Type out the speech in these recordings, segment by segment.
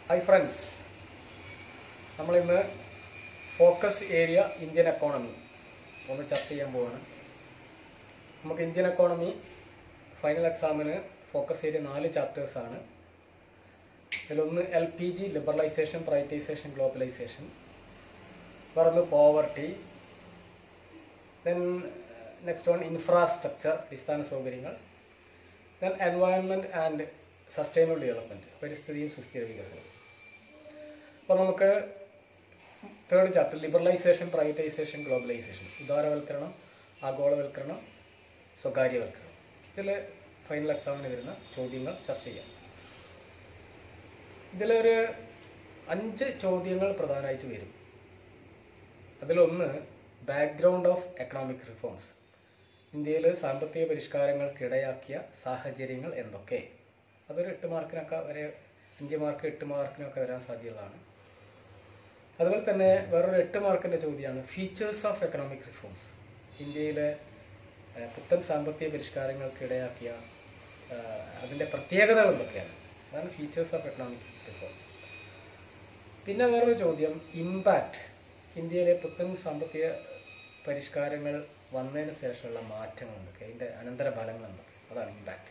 hi friends നമ്മളിന്ന് focus area Indian economy ഒന്ന് ചർച്ച ചെയ്യാൻ പോവാണ് നമുക്ക് ഇന്ത്യൻ എക്കോണമി ഫൈനൽ എക്സാമിന് ഫോക്കസ് ഏരിയ നാല് ചാപ്റ്റേഴ്സാണ് ഇതിലൊന്ന് L P G liberalisation privatisation globalisation വേറൊന്ന് poverty then next one infrastructure അടിസ്ഥാന സൗകര്യങ്ങൾ then environment and sustainable development പരിസ്ഥിതിയും സുസ്ഥിര വികസനവും അപ്പോൾ നമുക്ക് third chapter liberalisation privatisation globalisation ഉദാരവൽക്കരണം ആഗോളവൽക്കരണം സ്വകാര്യവൽക്കരണം ഇതിൽ ഫൈനൽ എക്സാമിന് വരുന്ന ചോദ്യങ്ങൾ ചർച്ച ചെയ്യാം ഇതിലൊരു അഞ്ച് ചോദ്യങ്ങൾ പ്രധാനമായിട്ട് വരും അതിലൊന്ന് ബാക്ക്ഗ്രൗണ്ട് ഓഫ് എക്കണോമിക് റിഫോംസ് ഇന്ത്യയിൽ സാമ്പത്തിക പരിഷ്കാരങ്ങൾക്കിടയാക്കിയ സാഹചര്യങ്ങൾ എന്തൊക്കെ അതൊരു എട്ട് മാർക്കിനൊക്കെ വരെ അഞ്ച് മാർക്ക് എട്ട് മാർക്കിനൊക്കെ വരാൻ സാധ്യതയുള്ളതാണ് അതുപോലെ തന്നെ വേറൊരു എട്ട് മാർക്കിൻ്റെ ചോദ്യമാണ് ഫീച്ചേഴ്സ് ഓഫ് എക്കണോമിക് റിഫോംസ് ഇന്ത്യയിലെ ഏഹ്, പുത്തൻ സാമ്പത്തിക പരിഷ്കാരങ്ങൾക്കിടയാക്കിയ ഏഹ്, അതിൻ്റെ പ്രത്യേകതകൾ എന്തൊക്കെയാണ് അതാണ് ഫീച്ചേഴ്സ് ഓഫ് എക്കണോമിക് റിഫോംസ് പിന്നെ വേറൊരു ചോദ്യം ഇമ്പാക്റ്റ് ഇന്ത്യയിലെ പുത്തൻ സാമ്പത്തിക പരിഷ്കാരങ്ങൾ വന്നതിന് ശേഷമുള്ള മാറ്റങ്ങൾ എന്തൊക്കെ അതിൻ്റെ അനന്തരഫലങ്ങൾ എന്തൊക്കെ അതാണ് ഇമ്പാക്റ്റ്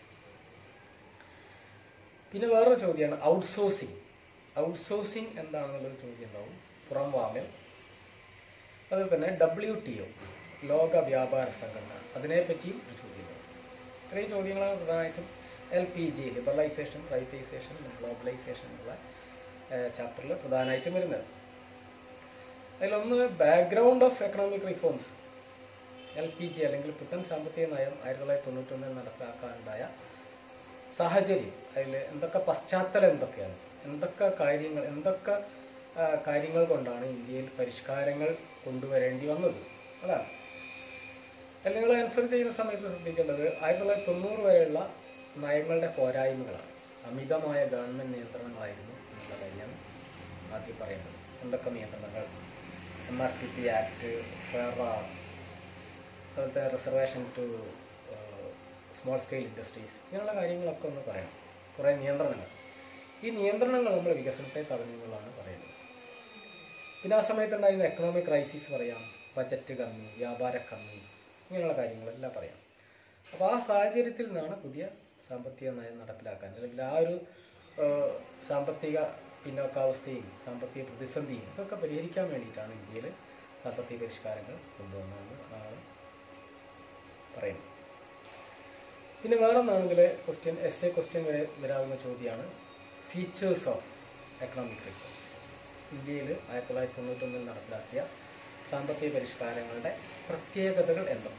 പിന്നെ വേറൊരു ചോദ്യമാണ് ഔട്ട്സോഴ്സിങ് ഔട്ട്സോഴ്സിങ് എന്താണെന്നുള്ളൊരു ചോദ്യം ഉണ്ടാവും പുറം വാങ്ങൽ അതുപോലെ തന്നെ ഡബ്ല്യു ടി ഒ ലോക വ്യാപാര സംഘടന അതിനെപ്പറ്റിയും ഒരു ചോദ്യം ഉണ്ടാവും ഇത്രയും ചോദ്യങ്ങളാണ് പ്രധാനമായിട്ടും L P G liberalisation privatisation globalisation എന്നുള്ള ചാപ്റ്ററിൽ പ്രധാനമായിട്ടും വരുന്നത് അതിലൊന്ന് background of economic reforms L P G അല്ലെങ്കിൽ പുത്തൻ സാമ്പത്തിക നയം ആയിരത്തി തൊള്ളായിരത്തി തൊണ്ണൂറ്റൊന്നിൽ നടപ്പിലാക്കാനുണ്ടായ സാഹചര്യം അതിൽ എന്തൊക്കെ പശ്ചാത്തലം എന്തൊക്കെയാണ് എന്തൊക്കെ കാര്യങ്ങൾ എന്തൊക്കെ ആ, കാര്യങ്ങൾ കൊണ്ടാണ് ഇന്ത്യയിൽ പരിഷ്കാരങ്ങൾ കൊണ്ടുവരേണ്ടി വന്നത് അതാണ് അതിൽ നിങ്ങൾ ആൻസർ ചെയ്യുന്ന സമയത്ത് ശ്രദ്ധിക്കേണ്ടത് ആയിരത്തി തൊള്ളായിരത്തി തൊണ്ണൂറ് വരെയുള്ള നയങ്ങളുടെ പോരായ്മകളാണ് അമിതമായ ഗവൺമെൻറ് നിയന്ത്രണങ്ങളായിരുന്നു എന്നുള്ള കാര്യം ആദ്യം പറയുന്നത് എന്തൊക്കെ നിയന്ത്രണങ്ങൾ M R T P act FERA അതുപോലത്തെ reservation to small scale industries ഇങ്ങനെയുള്ള കാര്യങ്ങളൊക്കെ ഒന്ന് പറയാം കുറേ നിയന്ത്രണങ്ങൾ ഈ നിയന്ത്രണങ്ങൾ നമ്മൾ വികസനത്തെ തടഞ്ഞുകൊള്ളാണ് പറയുന്നത് പിന്നെ ആ സമയത്തുണ്ടായിരുന്ന എക്കണോമിക് ക്രൈസിസ് പറയാം ബജറ്റ് കമ്മി വ്യാപാര കമ്മി ഇങ്ങനെയുള്ള കാര്യങ്ങളെല്ലാം പറയാം അപ്പോൾ ആ സാഹചര്യത്തിൽ നിന്നാണ് പുതിയ സാമ്പത്തിക നയം നടപ്പിലാക്കാൻ അല്ലെങ്കിൽ ആ ഒരു ഏഹ്, സാമ്പത്തിക പിന്നോക്കാവസ്ഥയും സാമ്പത്തിക പ്രതിസന്ധിയും ഇതൊക്കെ പരിഹരിക്കാൻ വേണ്ടിയിട്ടാണ് ഇന്ത്യയിൽ സാമ്പത്തിക പരിഷ്കാരങ്ങൾ കൊണ്ടുവന്നതെന്ന് ആണ് പറയുന്നത് പിന്നെ വേറെ ഒന്നാണെങ്കിൽ ക്വസ്റ്റ്യൻ എസ് എ ക്വസ്റ്റ്യൻ വരെ വരാവുന്ന ചോദ്യമാണ് ഫീച്ചേഴ്സ് ഓഫ് എക്കണോമിക് റിഫോംസ് ഇന്ത്യയിൽ ആയിരത്തി തൊള്ളായിരത്തി തൊണ്ണൂറ്റൊന്നിൽ നടപ്പിലാക്കിയ സാമ്പത്തിക പരിഷ്കാരങ്ങളുടെ പ്രത്യേകതകൾ എന്തൊക്കെ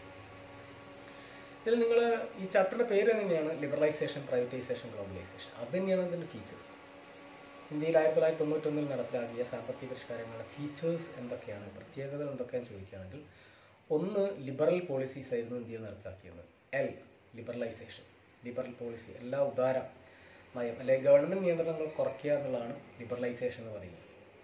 ഇതിൽ നിങ്ങൾ ഈ ചാപ്റ്ററിൻ്റെ പേര് തന്നെയാണ് ലിബറലൈസേഷൻ പ്രൈവറ്റൈസേഷൻ ഗ്ലോബലൈസേഷൻ അത് തന്നെയാണ് അതിൻ്റെ ഫീച്ചേഴ്സ് ഇന്ത്യയിൽ ആയിരത്തി തൊള്ളായിരത്തി തൊണ്ണൂറ്റൊന്നിൽ നടപ്പിലാക്കിയ സാമ്പത്തിക പരിഷ്കാരങ്ങളുടെ ഫീച്ചേഴ്സ് എന്തൊക്കെയാണ് പ്രത്യേകതകൾ എന്തൊക്കെയാണെന്ന് ചോദിക്കുകയാണെങ്കിൽ ഒന്ന് ലിബറൽ പോളിസീസ് ആയിരുന്നു ഇന്ത്യയിൽ നടപ്പിലാക്കിയത് എൽ ലിബറലൈസേഷൻ ലിബറൽ പോളിസി എല്ലാ ഉദാര നയം അല്ലെങ്കിൽ ഗവൺമെൻറ് നിയന്ത്രണങ്ങൾ കുറയ്ക്കുക എന്നുള്ളതാണ് ലിബറലൈസേഷൻ എന്ന് പറയുന്നത്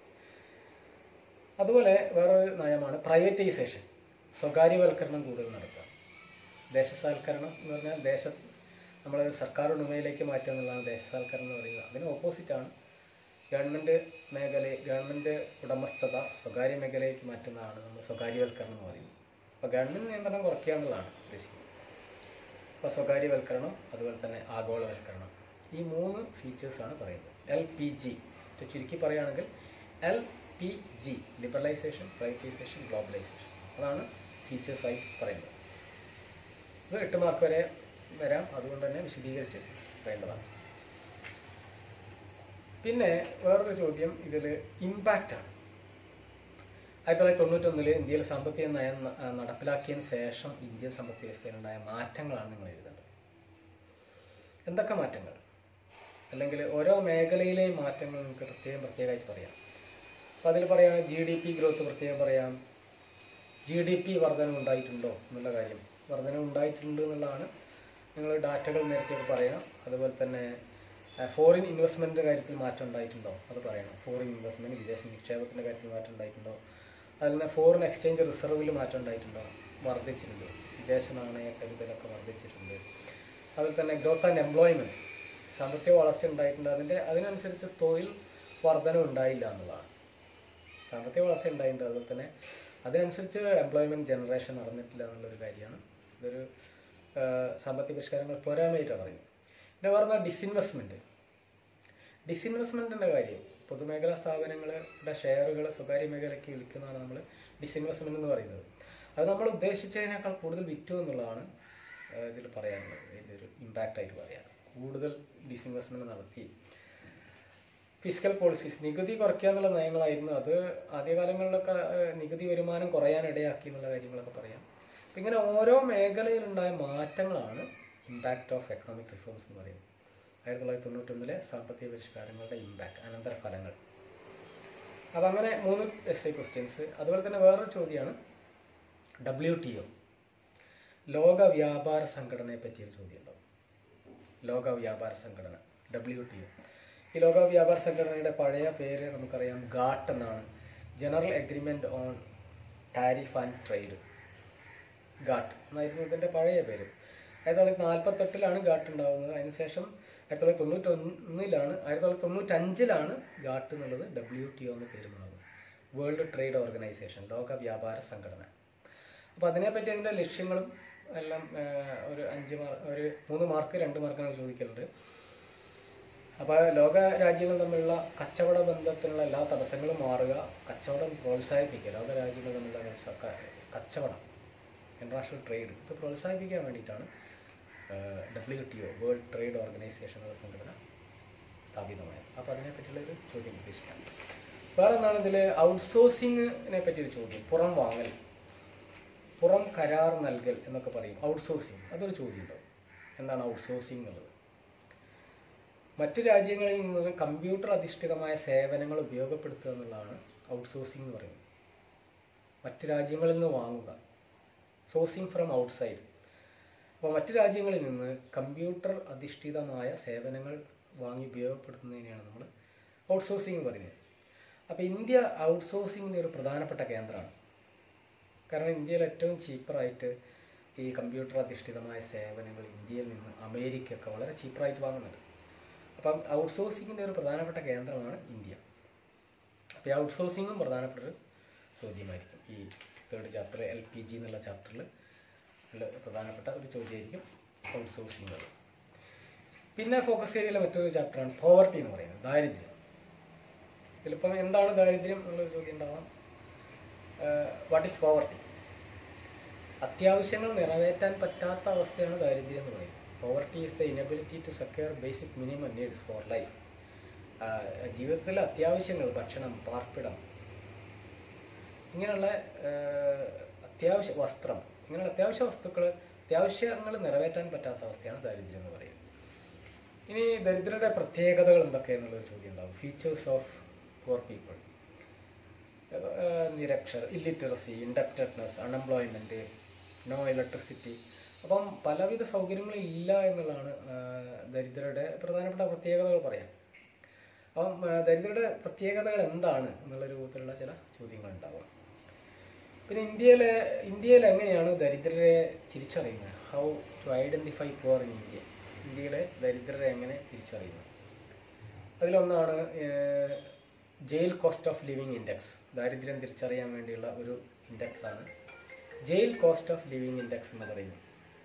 അതുപോലെ വേറൊരു നയമാണ് പ്രൈവറ്റൈസേഷൻ സ്വകാര്യവൽക്കരണം കൂടുതൽ നടത്തുക ദേശസാൽക്കരണം എന്ന് പറഞ്ഞാൽ ദേശ നമ്മൾ സർക്കാർ ഉടമയിലേക്ക് മാറ്റുക എന്നുള്ളതാണ് ദേശസാൽക്കരണം എന്ന് പറയുന്നത് അതിന് ഓപ്പോസിറ്റാണ് ഗവൺമെൻറ് മേഖല ഗവൺമെൻറ് ഉടമസ്ഥത സ്വകാര്യ മേഖലയിലേക്ക് മാറ്റുന്നതാണ് നമ്മൾ സ്വകാര്യവൽക്കരണം എന്ന് പറയുന്നത് അപ്പോൾ ഗവൺമെൻറ് നിയന്ത്രണം കുറയ്ക്കുക എന്നുള്ളതാണ് ഉദ്ദേശിക്കുന്നത് അപ്പോൾ സ്വകാര്യവൽക്കരണം അതുപോലെ തന്നെ ആഗോളവൽക്കരണം ഈ മൂന്ന് ഫീച്ചേഴ്സാണ് പറയുന്നത് എൽ പി ജി ചുരുക്കി പറയുകയാണെങ്കിൽ L P G liberalisation privatisation globalisation അതാണ് ഫീച്ചേഴ്സായിട്ട് പറയുന്നത് ഇത് എട്ട് മാർക്ക് വരെ വരാം അതുകൊണ്ട് തന്നെ വിശദീകരിച്ച് പറയേണ്ടതാണ് പിന്നെ വേറൊരു ചോദ്യം ഇതിൽ ഇമ്പാക്റ്റാണ് ആയിരത്തി തൊള്ളായിരത്തി തൊണ്ണൂറ്റൊന്നിൽ ഇന്ത്യയിൽ സാമ്പത്തിക നയം ന- ആ, നടപ്പിലാക്കിയതിന് ശേഷം ഇന്ത്യൻ സമ്പദ് വ്യവസ്ഥയിലുണ്ടായ മാറ്റങ്ങളാണ് നിങ്ങൾ എഴുതേണ്ടത് എന്തൊക്കെ മാറ്റങ്ങൾ അല്ലെങ്കിൽ ഓരോ മേഖലയിലെയും മാറ്റങ്ങൾ നിങ്ങൾക്ക് പ്രത്യേകം പ്രത്യേകമായിട്ട് പറയാം അപ്പോൾ അതിൽ പറയാം ജി ഡി പി ഗ്രോത്ത് പ്രത്യേകം പറയാം ജി ഡി പി വർധന ഉണ്ടായിട്ടുണ്ടോ എന്നുള്ള കാര്യം വർധന ഉണ്ടായിട്ടുണ്ട് എന്നുള്ളതാണ് നിങ്ങൾ ഡാറ്റകൾ നേരത്തെ പറയണം അതുപോലെ തന്നെ ഫോറിൻ ഇൻവെസ്റ്റ്മെൻറ്റിൻ്റെ കാര്യത്തിൽ മാറ്റം ഉണ്ടായിട്ടുണ്ടോ അത് പറയണം ഫോറിൻ ഇൻവെസ്റ്റ്മെൻറ്റ് വിദേശ നിക്ഷേപത്തിൻ്റെ കാര്യത്തിൽ മാറ്റം ഉണ്ടായിട്ടുണ്ടോ അതിൽ നിന്ന് ഫോറിൻ എക്സ്ചേഞ്ച് റിസർവിൽ മാറ്റം ഉണ്ടായിട്ടുണ്ടോ വർദ്ധിച്ചിട്ടുണ്ട് വിദേശ നാണയ കരുതലൊക്കെ വർദ്ധിച്ചിട്ടുണ്ട് അതുപോലെ തന്നെ ഗ്രോത്ത് ആൻഡ് എംപ്ലോയ്മെൻറ്റ് സാമ്പത്തിക വളർച്ച ഉണ്ടായിട്ടുണ്ട് അതിൻ്റെ അതിനനുസരിച്ച് തൊഴിൽ വർധന ഉണ്ടായില്ല എന്നുള്ളതാണ് സാമ്പത്തിക വളർച്ച ഉണ്ടായിട്ടുണ്ട് അതുപോലെ തന്നെ അതിനനുസരിച്ച് എംപ്ലോയ്മെൻറ്റ് ജനറേഷൻ നടന്നിട്ടില്ല എന്നുള്ളൊരു കാര്യമാണ് ഇതൊരു ആ, സാമ്പത്തിക പരിഷ്കാരങ്ങൾ പോരായ്മയായിട്ടാണ് പറയുന്നത് പിന്നെ പറഞ്ഞാൽ ഡിസിൻവെസ്റ്റ്മെൻറ്റ് ഡിസിൻവെസ്റ്റ്മെൻറ്റിൻ്റെ കാര്യം പൊതുമേഖലാ സ്ഥാപനങ്ങളുടെ ഷെയറുകൾ സ്വകാര്യ മേഖലയ്ക്ക് വിൽക്കുന്നതാണ് നമ്മൾ ഡിസിൻവെസ്റ്റ്മെൻറ്റ് എന്ന് പറയുന്നത് അത് നമ്മൾ ഉദ്ദേശിച്ചതിനേക്കാൾ കൂടുതൽ വിറ്റു എന്നുള്ളതാണ് ഇതിൽ പറയാനുള്ളത് ഇതൊരു ഇമ്പാക്റ്റ് ആയിട്ട് പറയാം കൂടുതൽ ഡിസിൻവെസ്റ്റ്മെൻറ്റ് നടത്തി ഫിസിക്കൽ പോളിസീസ് നികുതി കുറയ്ക്കുക എന്നുള്ള നയങ്ങളായിരുന്നു അത് ആദ്യകാലങ്ങളിലൊക്കെ ഏഹ്, നികുതി വരുമാനം കുറയാൻ ഇടയാക്കി എന്നുള്ള കാര്യങ്ങളൊക്കെ പറയാം അപ്പം ഇങ്ങനെ ഓരോ മേഖലയിലുണ്ടായ മാറ്റങ്ങളാണ് ഇമ്പാക്റ്റ് ഓഫ് എക്കണോമിക് റിഫോംസ് എന്ന് പറയുന്നത് ആയിരത്തി തൊള്ളായിരത്തി തൊണ്ണൂറ്റൊന്നിലെ സാമ്പത്തിക പരിഷ്കാരങ്ങളുടെ ഇമ്പാക്റ്റ് അനന്തരഫലങ്ങൾ അപ്പം അങ്ങനെ മൂന്ന് എസ് ഐ ക്വസ്റ്റ്യൻസ് അതുപോലെ തന്നെ വേറൊരു ചോദ്യമാണ് ഡബ്ല്യു ടി ഒ ലോക വ്യാപാര സംഘടനയെ പറ്റിയൊരു ചോദ്യം ഉണ്ടാവും ലോക വ്യാപാര സംഘടന ഡബ്ല്യു ടി ഒ ഈ ലോക വ്യാപാര സംഘടനയുടെ പഴയ പേര് നമുക്കറിയാം ഗാട്ട് എന്നാണ് general agreement on tariff and trade GATT എന്നായിരുന്നു ഇതിൻ്റെ പഴയ പേര് ആയിരത്തി തൊള്ളായിരത്തി നാൽപ്പത്തെട്ടിലാണ് ഗാട്ട് ഉണ്ടാകുന്നത് അതിനുശേഷം ആയിരത്തി തൊള്ളായിരത്തി തൊണ്ണൂറ്റൊന്നിലാണ് ആയിരത്തി തൊള്ളായിരത്തി തൊണ്ണൂറ്റഞ്ചിലാണ് ഗാട്ട് എന്നുള്ളത് ഡബ്ല്യു ടി ഒ എന്ന് പേര് മാറുന്നത് വേൾഡ് ട്രേഡ് ഓർഗനൈസേഷൻ ലോക വ്യാപാര സംഘടന അപ്പോൾ അതിനെപ്പറ്റി അതിൻ്റെ ലക്ഷ്യങ്ങളും എല്ലാം ആ, ഒരു അഞ്ച് മാർക്ക് ഒരു മൂന്ന് മാർക്ക് രണ്ട് മാർക്കാണ് ചോദിക്കലുണ്ട് അപ്പോൾ ലോക രാജ്യങ്ങൾ തമ്മിലുള്ള കച്ചവട ബന്ധത്തിനുള്ള എല്ലാ തടസ്സങ്ങളും മാറുക കച്ചവടം പ്രോത്സാഹിപ്പിക്കുക ലോക രാജ്യങ്ങൾ തമ്മിലുള്ള കച്ച- ക- കച്ചവടം ഇൻ്റർനാഷണൽ ട്രേഡ് ഇത് പ്രോത്സാഹിപ്പിക്കാൻ വേണ്ടിയിട്ടാണ് W T O world trade organisation എന്ന സംഘടന സ്ഥാപിതമായത് അപ്പോൾ അതിനെപ്പറ്റിയുള്ള ഒരു ചോദ്യം പ്രതീക്ഷിക്കാം വേറെ എന്താണ് ഇതിൽ ഔട്ട്സോഴ്സിങ്ങിനെ പറ്റി ഒരു ചോദ്യം പുറം വാങ്ങൽ പുറം കരാർ നൽകൽ എന്നൊക്കെ പറയും ഔട്ട്സോഴ്സിങ് അതൊരു ചോദ്യം ഉണ്ടാവും എന്താണ് ഔട്ട്സോഴ്സിങ് എന്നുള്ളത് മറ്റു രാജ്യങ്ങളിൽ നിന്ന് കമ്പ്യൂട്ടർ അധിഷ്ഠിതമായ സേവനങ്ങൾ ഉപയോഗപ്പെടുത്തുക എന്നുള്ളതാണ് ഔട്ട്സോഴ്സിംഗ് എന്ന് പറയുന്നത് മറ്റ് രാജ്യങ്ങളിൽ നിന്ന് വാങ്ങുക സോഴ്സിങ് ഫ്രം ഔട്ട്സൈഡ് അപ്പോൾ മറ്റ് രാജ്യങ്ങളിൽ നിന്ന് കമ്പ്യൂട്ടർ അധിഷ്ഠിതമായ സേവനങ്ങൾ വാങ്ങി ഉപയോഗപ്പെടുത്തുന്നതിനെയാണ് നമ്മൾ ഔട്ട്സോഴ്സിംഗ് എന്ന് പറയുന്നത് അപ്പോൾ ഇന്ത്യ ഔട്ട്സോഴ്സിങ്ങിൻ്റെ ഒരു പ്രധാനപ്പെട്ട കേന്ദ്രമാണ് കാരണം ഇന്ത്യയിൽ ഏറ്റവും ചീപ്പറായിട്ട് ഈ കമ്പ്യൂട്ടർ അധിഷ്ഠിതമായ സേവനങ്ങൾ ഇന്ത്യയിൽ നിന്ന് അമേരിക്കയൊക്കെ വളരെ ചീപ്പറായിട്ട് വാങ്ങുന്നുണ്ട് അപ്പം ഔട്ട്സോഴ്സിങ്ങിൻ്റെ ഒരു പ്രധാനപ്പെട്ട കേന്ദ്രമാണ് ഇന്ത്യ അപ്പോൾ ഈ ഔട്ട്സോഴ്സിങ്ങും പ്രധാനപ്പെട്ട ഒരു ചോദ്യമായിരിക്കും ഈ third chapter L P G എന്നുള്ള ചാപ്റ്ററിൽ ഉള്ള പ്രധാനപ്പെട്ട ഒരു ചോദ്യമായിരിക്കും ഔട്ട്സോഴ്സിംഗ് പിന്നെ ഫോക്കസ് ഏരിയയിലെ മറ്റൊരു ചാപ്റ്ററാണ് പോവർട്ടി എന്ന് പറയുന്നത് ദാരിദ്ര്യം ഇതിലിപ്പം എന്താണ് ദാരിദ്ര്യം എന്നുള്ളൊരു ചോദ്യം ഉണ്ടാവാം വാട്ട് ഈസ് പോവർട്ടി അത്യാവശ്യങ്ങൾ നിറവേറ്റാൻ പറ്റാത്ത അവസ്ഥയാണ് ദാരിദ്ര്യം എന്ന് പറയുന്നത് poverty is the inability to secure basic minimum needs for life ജീവിതത്തിലെ അത്യാവശ്യങ്ങൾ ഭക്ഷണം പാർപ്പിടം ഇങ്ങനെയുള്ള ആഹ്, അത്യാവശ്യ വസ്ത്രം ഇങ്ങനെയുള്ള അത്യാവശ്യ വസ്തുക്കൾ അത്യാവശ്യങ്ങൾ നിറവേറ്റാൻ പറ്റാത്ത അവസ്ഥയാണ് ദാരിദ്ര്യം എന്ന് പറയുന്നത് ഇനി ദരിദ്രരുടെ പ്രത്യേകതകൾ എന്തൊക്കെയെന്നുള്ളൊരു ചോദ്യം ഉണ്ടാവും ഫീച്ചേഴ്സ് ഓഫ് പുവർ പീപ്പിൾ നിരക്ഷർ illiteracy indebtedness unemployment no electricity അപ്പം പലവിധ സൗകര്യങ്ങളും ഇല്ല എന്നുള്ളതാണ് ആ, ദരിദ്രരുടെ പ്രധാനപ്പെട്ട പ്രത്യേകതകൾ പറയാം അപ്പം ആ, ദരിദ്രരുടെ പ്രത്യേകതകൾ എന്താണ് എന്നുള്ള രൂപത്തിലുള്ള ചില ചോദ്യങ്ങൾ ഉണ്ടാവും പിന്നെ ഇന്ത്യയിലെ ഇന്ത്യയിൽ എങ്ങനെയാണ് ദരിദ്രരെ തിരിച്ചറിയുന്നത് how to identify poor in India ഇന്ത്യയിലെ ദരിദ്രരെ എങ്ങനെ തിരിച്ചറിയുന്നത് അതിലൊന്നാണ് ഏഹ്, jail cost of living index ദാരിദ്ര്യം തിരിച്ചറിയാൻ വേണ്ടിയുള്ള ഒരു ഇൻഡെക്സ് ആണ് jail cost of living index എന്ന് പറയുന്നത്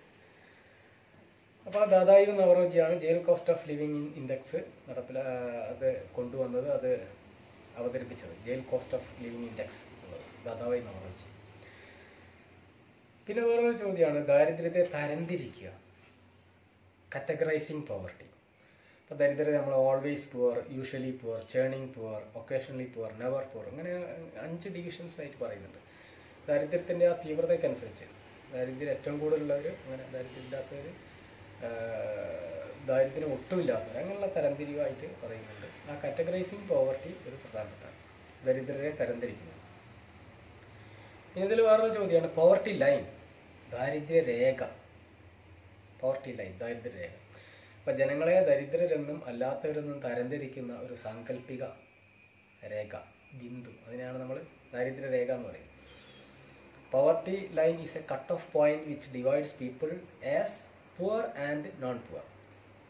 അപ്പോൾ Dadabhai Naoroji jail cost of living index നടപ്പിൽ അത് കൊണ്ടുവന്നത് അത് അവതരിപ്പിച്ചത് jail cost of living index എന്നുള്ളത് ദാദാവായി നവറോജി പിന്നെ വേറൊരു ചോദ്യമാണ് ദാരിദ്ര്യത്തെ തരംതിരിക്കുക കാറ്റഗറൈസിങ് പോവർട്ടി ഇപ്പോൾ ദരിദ്രത നമ്മൾ always poor usually poor churning poor occasionally poor never poor അങ്ങനെ അഞ്ച് ഡിവിഷൻസ് ആയിട്ട് പറയുന്നുണ്ട് ദാരിദ്ര്യത്തിൻ്റെ ആ തീവ്രതയ്ക്കനുസരിച്ച് ദാരിദ്ര്യം ഏറ്റവും കൂടുതലുള്ളവർ അങ്ങനെ ദാരിദ്ര്യം ഇല്ലാത്തവർ ദാരിദ്ര്യം ഒട്ടുമില്ലാത്തവർ അങ്ങനെയുള്ള തരംതിരിവായിട്ട് പറയുന്നുണ്ട് ആ കാറ്റഗറൈസിങ് പോവർട്ടി ഒരു പ്രധാനപ്പെട്ട ദരിദ്രരെ തരംതിരിക്കുന്നത് ഇനി ഇതിൽ വേറൊരു ചോദ്യമാണ് പോവർട്ടി ലൈൻ ദാരിദ്ര്യ രേഖ പോവർട്ടി ലൈൻ ദാരിദ്ര്യ രേഖ അപ്പം ജനങ്ങളെ ദരിദ്രരെന്നും അല്ലാത്തവരെന്നും തരംതിരിക്കുന്ന ഒരു സാങ്കല്പിക രേഖ ബിന്ദു അതിനെയാണ് നമ്മൾ ദാരിദ്ര്യ രേഖ എന്ന് പറയുന്നത് poverty line is a cut off point which divides people as poor and non poor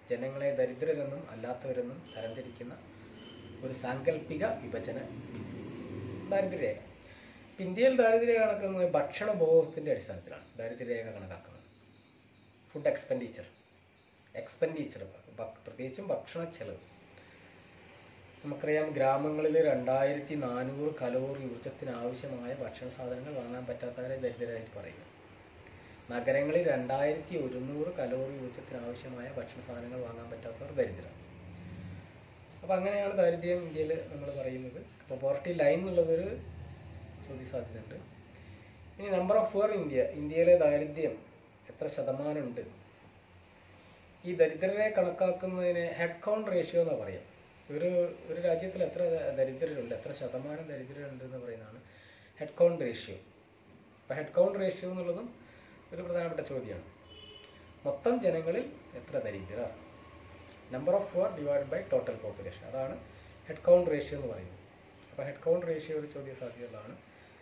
ജനങ്ങളെ ദരിദ്രരെന്നും അല്ലാത്തവരെന്നും തരംതിരിക്കുന്ന ഒരു സാങ്കല്പിക വിഭജന ബിന്ദു ദാരിദ്ര്യരേഖ ഇപ്പം ഇന്ത്യയിൽ ദാരിദ്ര്യ കണക്കുന്നത് ഭക്ഷണ ഉപഭോഗത്തിൻ്റെ അടിസ്ഥാനത്തിലാണ് ദാരിദ്ര്യരേഖ കണക്കാക്കുന്നത് ഫുഡ് എക്സ്പെൻഡിച്ചർ എക്സ്പെൻഡിച്ചർ പ്രത്യേകിച്ചും ഭക്ഷണ ചെലവ് നമുക്കറിയാം ഗ്രാമങ്ങളിൽ രണ്ടായിരത്തി നാനൂറ് കലോറി ഊർജത്തിന് ആവശ്യമായ ഭക്ഷണ സാധനങ്ങൾ വാങ്ങാൻ പറ്റാത്തവരെ ദരിദ്രരായിട്ട് പറയുന്നു നഗരങ്ങളിൽ രണ്ടായിരത്തി ഒരുന്നൂറ് കലോറി ഊർജത്തിന് ആവശ്യമായ ഭക്ഷണ സാധനങ്ങൾ വാങ്ങാൻ പറ്റാത്തവർ ദരിദ്രം അപ്പോൾ അങ്ങനെയാണ് ദാരിദ്ര്യം ഇന്ത്യയിൽ നമ്മൾ പറയുന്നത് അപ്പോൾ പോവർട്ടി ലൈൻ എന്നുള്ളതൊരു ചോദ്യ സാധ്യതയുണ്ട് ഇനി നമ്പർ ഓഫ് പുവർ ഇന്ത്യ ഇന്ത്യയിലെ ദാരിദ്ര്യം എത്ര ശതമാനമുണ്ട് ഈ ദരിദ്രരെ കണക്കാക്കുന്നതിന് ഹെഡ് കൗണ്ട് റേഷ്യോ എന്ന് പറയാം ഒരു ഒരു രാജ്യത്തിൽ എത്ര ദരിദ്രരുണ്ട് എത്ര ശതമാനം ദരിദ്രരുണ്ട് എന്ന് പറയുന്നതാണ് ഹെഡ് കൗണ്ട് റേഷ്യോ അപ്പോൾ ഹെഡ് കൗണ്ട് റേഷ്യോ എന്നുള്ളതും ഒരു പ്രധാനപ്പെട്ട ചോദ്യമാണ് മൊത്തം ജനങ്ങളിൽ എത്ര ദരിദ്രർ number of poor divide by total population അതാണ് ഹെഡ് കൗണ്ട് റേഷ്യോ എന്ന് പറയുന്നത് അപ്പോൾ ഹെഡ് കൗണ്ട് റേഷ്യോ ഒരു ചോദ്യ സാധ്യതകളാണ്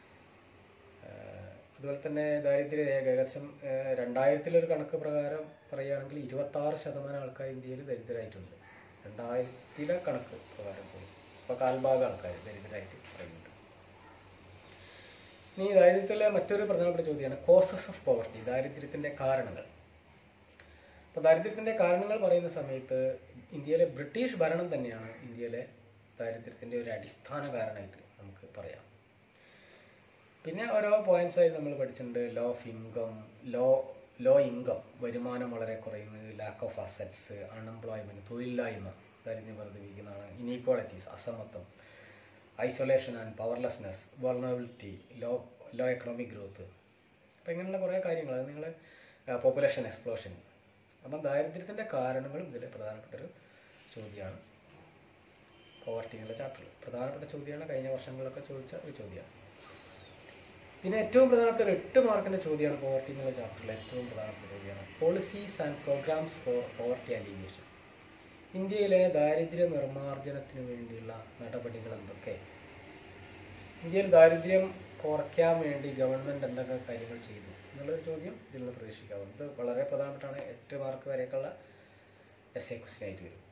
അതുപോലെ തന്നെ ദാരിദ്ര്യ രേഖ ഏകദേശം ഏഹ്, രണ്ടായിരത്തിലൊരു കണക്ക് പ്രകാരം പറയുകയാണെങ്കിൽ ഇരുപത്താറ് ശതമാനം ആൾക്കാർ ഇന്ത്യയിൽ ദരിദ്രരായിട്ടുണ്ട് രണ്ടായിരത്തിലെ കണക്ക് പ്രകാരം പോയി ഇപ്പോൾ കാൽഭാഗം ആൾക്കാർ ദരിദ്രരായിട്ട് പറയുന്നുണ്ട് ഇനി ദാരിദ്ര്യത്തിലെ മറ്റൊരു പ്രധാനപ്പെട്ട ചോദ്യമാണ് കോസസ് ഓഫ് പോവർട്ടി ദാരിദ്ര്യത്തിൻ്റെ കാരണങ്ങൾ അപ്പോൾ ദാരിദ്ര്യത്തിൻ്റെ കാരണങ്ങൾ പറയുന്ന സമയത്ത് ഇന്ത്യയിലെ ബ്രിട്ടീഷ് ഭരണം തന്നെയാണ് ഇന്ത്യയിലെ ദാരിദ്ര്യത്തിൻ്റെ ഒരു അടിസ്ഥാന കാരണമായിട്ട് നമുക്ക് പറയാം പിന്നെ ഓരോ പോയിന്റ്സ് ആയി നമ്മൾ പഠിച്ചിട്ടുണ്ട് low of income low low income വരുമാനം വളരെ കുറയുന്നത് ലാക്ക് ഓഫ് അസറ്റ്സ് അൺഎംപ്ലോയ്മെൻറ്റ് തൊഴിലില്ലായ്മ ദാരിദ്ര്യം വർദ്ധിപ്പിക്കുന്നതാണ് ഇനീക്വാളിറ്റീസ് അസമത്വം isolation and powerlessness vulnerability low low economic growth അപ്പോൾ ഇങ്ങനെയുള്ള കുറേ കാര്യങ്ങൾ അത് നിങ്ങൾ പോപ്പുലേഷൻ എക്സ്പ്ലോഷൻ അപ്പം ദാരിദ്ര്യത്തിൻ്റെ കാരണങ്ങളും ഇതിൽ പ്രധാനപ്പെട്ട ഒരു ചോദ്യമാണ് പോവർട്ടി എന്നുള്ള ചാപ്റ്ററിൽ പ്രധാനപ്പെട്ട ചോദ്യമാണ് കഴിഞ്ഞ വർഷങ്ങളിലൊക്കെ ചോദിച്ച ഒരു ചോദ്യമാണ് പിന്നെ ഏറ്റവും പ്രധാനപ്പെട്ട ഒരു എട്ട് മാർക്കിൻ്റെ ചോദ്യമാണ് പോവർട്ടി എന്നുള്ള ചാപ്റ്ററിലെ ഏറ്റവും പ്രധാനപ്പെട്ട ചോദ്യമാണ് policies and programmes for poverty alleviation ഇന്ത്യയിലെ ദാരിദ്ര്യ നിർമ്മാർജ്ജനത്തിന് വേണ്ടിയുള്ള നടപടികൾ എന്തൊക്കെ ഇന്ത്യയിൽ ദാരിദ്ര്യം കുറയ്ക്കാൻ വേണ്ടി ഗവൺമെൻറ് എന്തൊക്കെ കാര്യങ്ങൾ ചെയ്തു എന്നുള്ളൊരു ചോദ്യം ഇതിൽ നിന്ന് പ്രതീക്ഷിക്കാവുന്നു ഇത് വളരെ പ്രധാനപ്പെട്ടാണ് എട്ട് മാർക്ക് വരെയൊക്കെയുള്ള എസ് എ ക്വസ്റ്റ്യൻ ആയിട്ട് വരും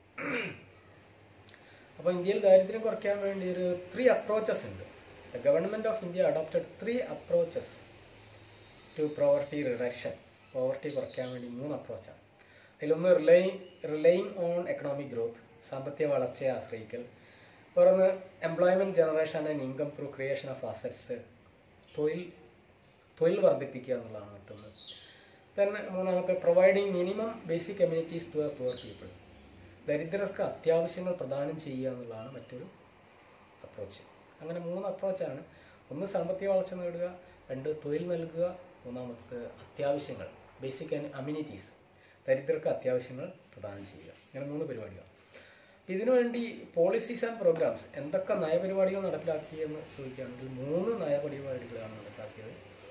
അപ്പോൾ ഇന്ത്യയിൽ ദാരിദ്ര്യം കുറയ്ക്കാൻ വേണ്ടി ഒരു ത്രീ അപ്രോച്ചസ് ഉണ്ട് the government of India adopted three approaches to poverty reduction poverty കുറയ്ക്കാൻ വേണ്ടി മൂന്ന് അപ്രോച്ചാണ് അതിലൊന്ന് rely relying on economic growth സാമ്പത്തിക വളർച്ചയെ ആശ്രയിക്കൽ വേറൊന്ന് employment generation and income through creation of assets തൊഴിൽ തൊഴിൽ വർദ്ധിപ്പിക്കുക എന്നുള്ളതാണ് മറ്റൊന്ന് ദെൻ മൂന്നാമത്തെ providing minimum basic communities to a poor people ദരിദ്രർക്ക് അത്യാവശ്യങ്ങൾ പ്രദാനം ചെയ്യുക എന്നുള്ളതാണ് മറ്റൊരു അപ്രോച്ച് അങ്ങനെ മൂന്ന് അപ്രോച്ചാണ് ഒന്ന് സാമ്പത്തിക വളർച്ച നേടുക രണ്ട് തൊഴിൽ നൽകുക മൂന്നാമത്തത് അത്യാവശ്യങ്ങൾ ബേസിക് അമ്യൂണിറ്റീസ് ദരിദ്രർക്ക് അത്യാവശ്യങ്ങൾ പ്രദാനം ചെയ്യുക അങ്ങനെ മൂന്ന് പരിപാടികൾ അപ്പം ഇതിനുവേണ്ടി പോളിസീസ് ആൻഡ് പ്രോഗ്രാംസ് എന്തൊക്കെ നയപരിപാടികൾ നടപ്പിലാക്കിയെന്ന് ചോദിക്കുകയാണെങ്കിൽ മൂന്ന് നയപരിപാടികളാണ് നടപ്പിലാക്കിയത്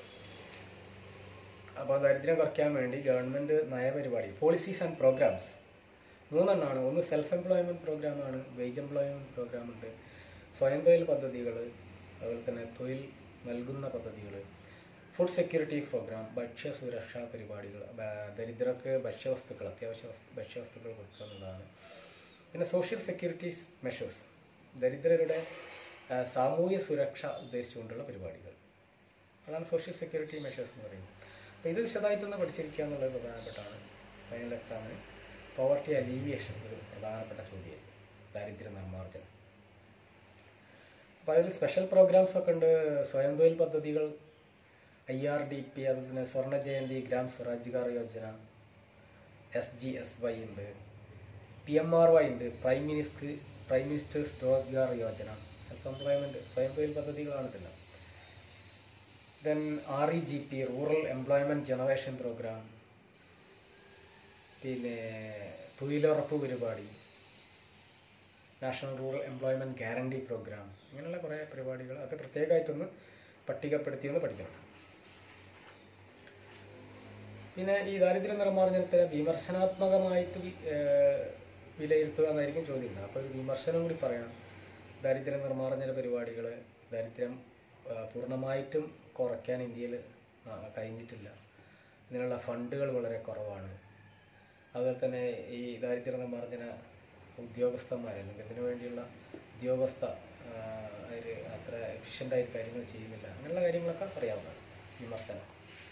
അപ്പോൾ ദരിദ്രം കുറയ്ക്കാൻ വേണ്ടി ഗവൺമെൻറ് നയപരിപാടി പോളിസീസ് ആൻഡ് പ്രോഗ്രാംസ് മൂന്നെണ്ണമാണ് ഒന്ന് സെൽഫ് എംപ്ലോയ്മെൻറ്റ് പ്രോഗ്രാമാണ് വേജ് എംപ്ലോയ്മെൻറ്റ് പ്രോഗ്രാം ഉണ്ട് സ്വയം തൊഴിൽ പദ്ധതികൾ അതുപോലെ തന്നെ തൊഴിൽ നൽകുന്ന പദ്ധതികൾ ഫുഡ് സെക്യൂരിറ്റി പ്രോഗ്രാം ഭക്ഷ്യ സുരക്ഷാ പരിപാടികൾ ബ- ദരിദ്രർക്ക് ഭക്ഷ്യവസ്തുക്കൾ അത്യാവശ്യ വസ്തു- ഭക്ഷ്യവസ്തുക്കൾ കൊടുക്കുക എന്നുള്ളതാണ് പിന്നെ സോഷ്യൽ സെക്യൂരിറ്റീസ് മെഷേഴ്സ് ദരിദ്രരുടെ ആ, സാമൂഹ്യ സുരക്ഷ ഉദ്ദേശിച്ചുകൊണ്ടുള്ള പരിപാടികൾ അതാണ് സോഷ്യൽ സെക്യൂരിറ്റി മെഷേഴ്സ് എന്ന് പറയുന്നത് അപ്പോൾ ഇത് വിശദമായിട്ടൊന്ന് പഠിച്ചിരിക്കുക എന്നുള്ളത് പ്രധാനപ്പെട്ടാണ് ഫൈനൽ എക്സാമിന് പോവർട്ടി അലീവിയേഷൻ ഒരു പ്രധാനപ്പെട്ട ചോദ്യമായിരിക്കും ദാരിദ്ര്യ നിർമ്മാർജ്ജനം അപ്പോൾ അതിൽ സ്പെഷ്യൽ പ്രോഗ്രാംസ് ഒക്കെ ഉണ്ട് സ്വയം തൊഴിൽ പദ്ധതികൾ ഐ ആർ ഡി പി അതുപോലെ തന്നെ Swarna Jayanti Gram Swarozgar Yojana S G S Y ഉണ്ട് പി എം ആർ വൈ ഉണ്ട് prime minister prime minister's Rozgar Yojana self employment സ്വയം തൊഴിൽ പദ്ധതികളാണ് ഇതെല്ലാം then R E G P rural employment generation programme പിന്നെ തൊഴിലുറപ്പ് പരിപാടി national rural employment guarantee programme ഇങ്ങനെയുള്ള കുറേ പരിപാടികൾ അത് പ്രത്യേകമായിട്ടൊന്ന് പട്ടികപ്പെടുത്തിയൊന്ന് പഠിക്കണം പിന്നെ ഈ ദാരിദ്ര്യ നിർമ്മാർജ്ജനത്തെ വിമർശനാത്മകമായിട്ട് വി- ഏഹ് വിലയിരുത്തുക എന്നായിരിക്കും ചോദ്യം അപ്പോൾ ഒരു വിമർശനം കൂടി പറയണം ദാരിദ്ര്യ നിർമ്മാർജ്ജന പരിപാടികൾ ദാരിദ്ര്യം ആ, പൂർണ്ണമായിട്ടും കുറയ്ക്കാൻ ഇന്ത്യയിൽ കഴിഞ്ഞിട്ടില്ല ഇതിനുള്ള ഫണ്ടുകൾ വളരെ കുറവാണ് അതുപോലെ തന്നെ ഈ ദാരിദ്ര്യ നിർമ്മാർജ്ജന ഉദ്യോഗസ്ഥന്മാർ അല്ലെങ്കിൽ ഇതിനു വേണ്ടിയുള്ള ഉദ്യോഗസ്ഥ അവർ അത്ര എഫിഷ്യൻ്റായിട്ട് കാര്യങ്ങൾ ചെയ്യുന്നില്ല അങ്ങനെയുള്ള കാര്യങ്ങളൊക്കെ അറിയാവുന്നതാണ് വിമർശനം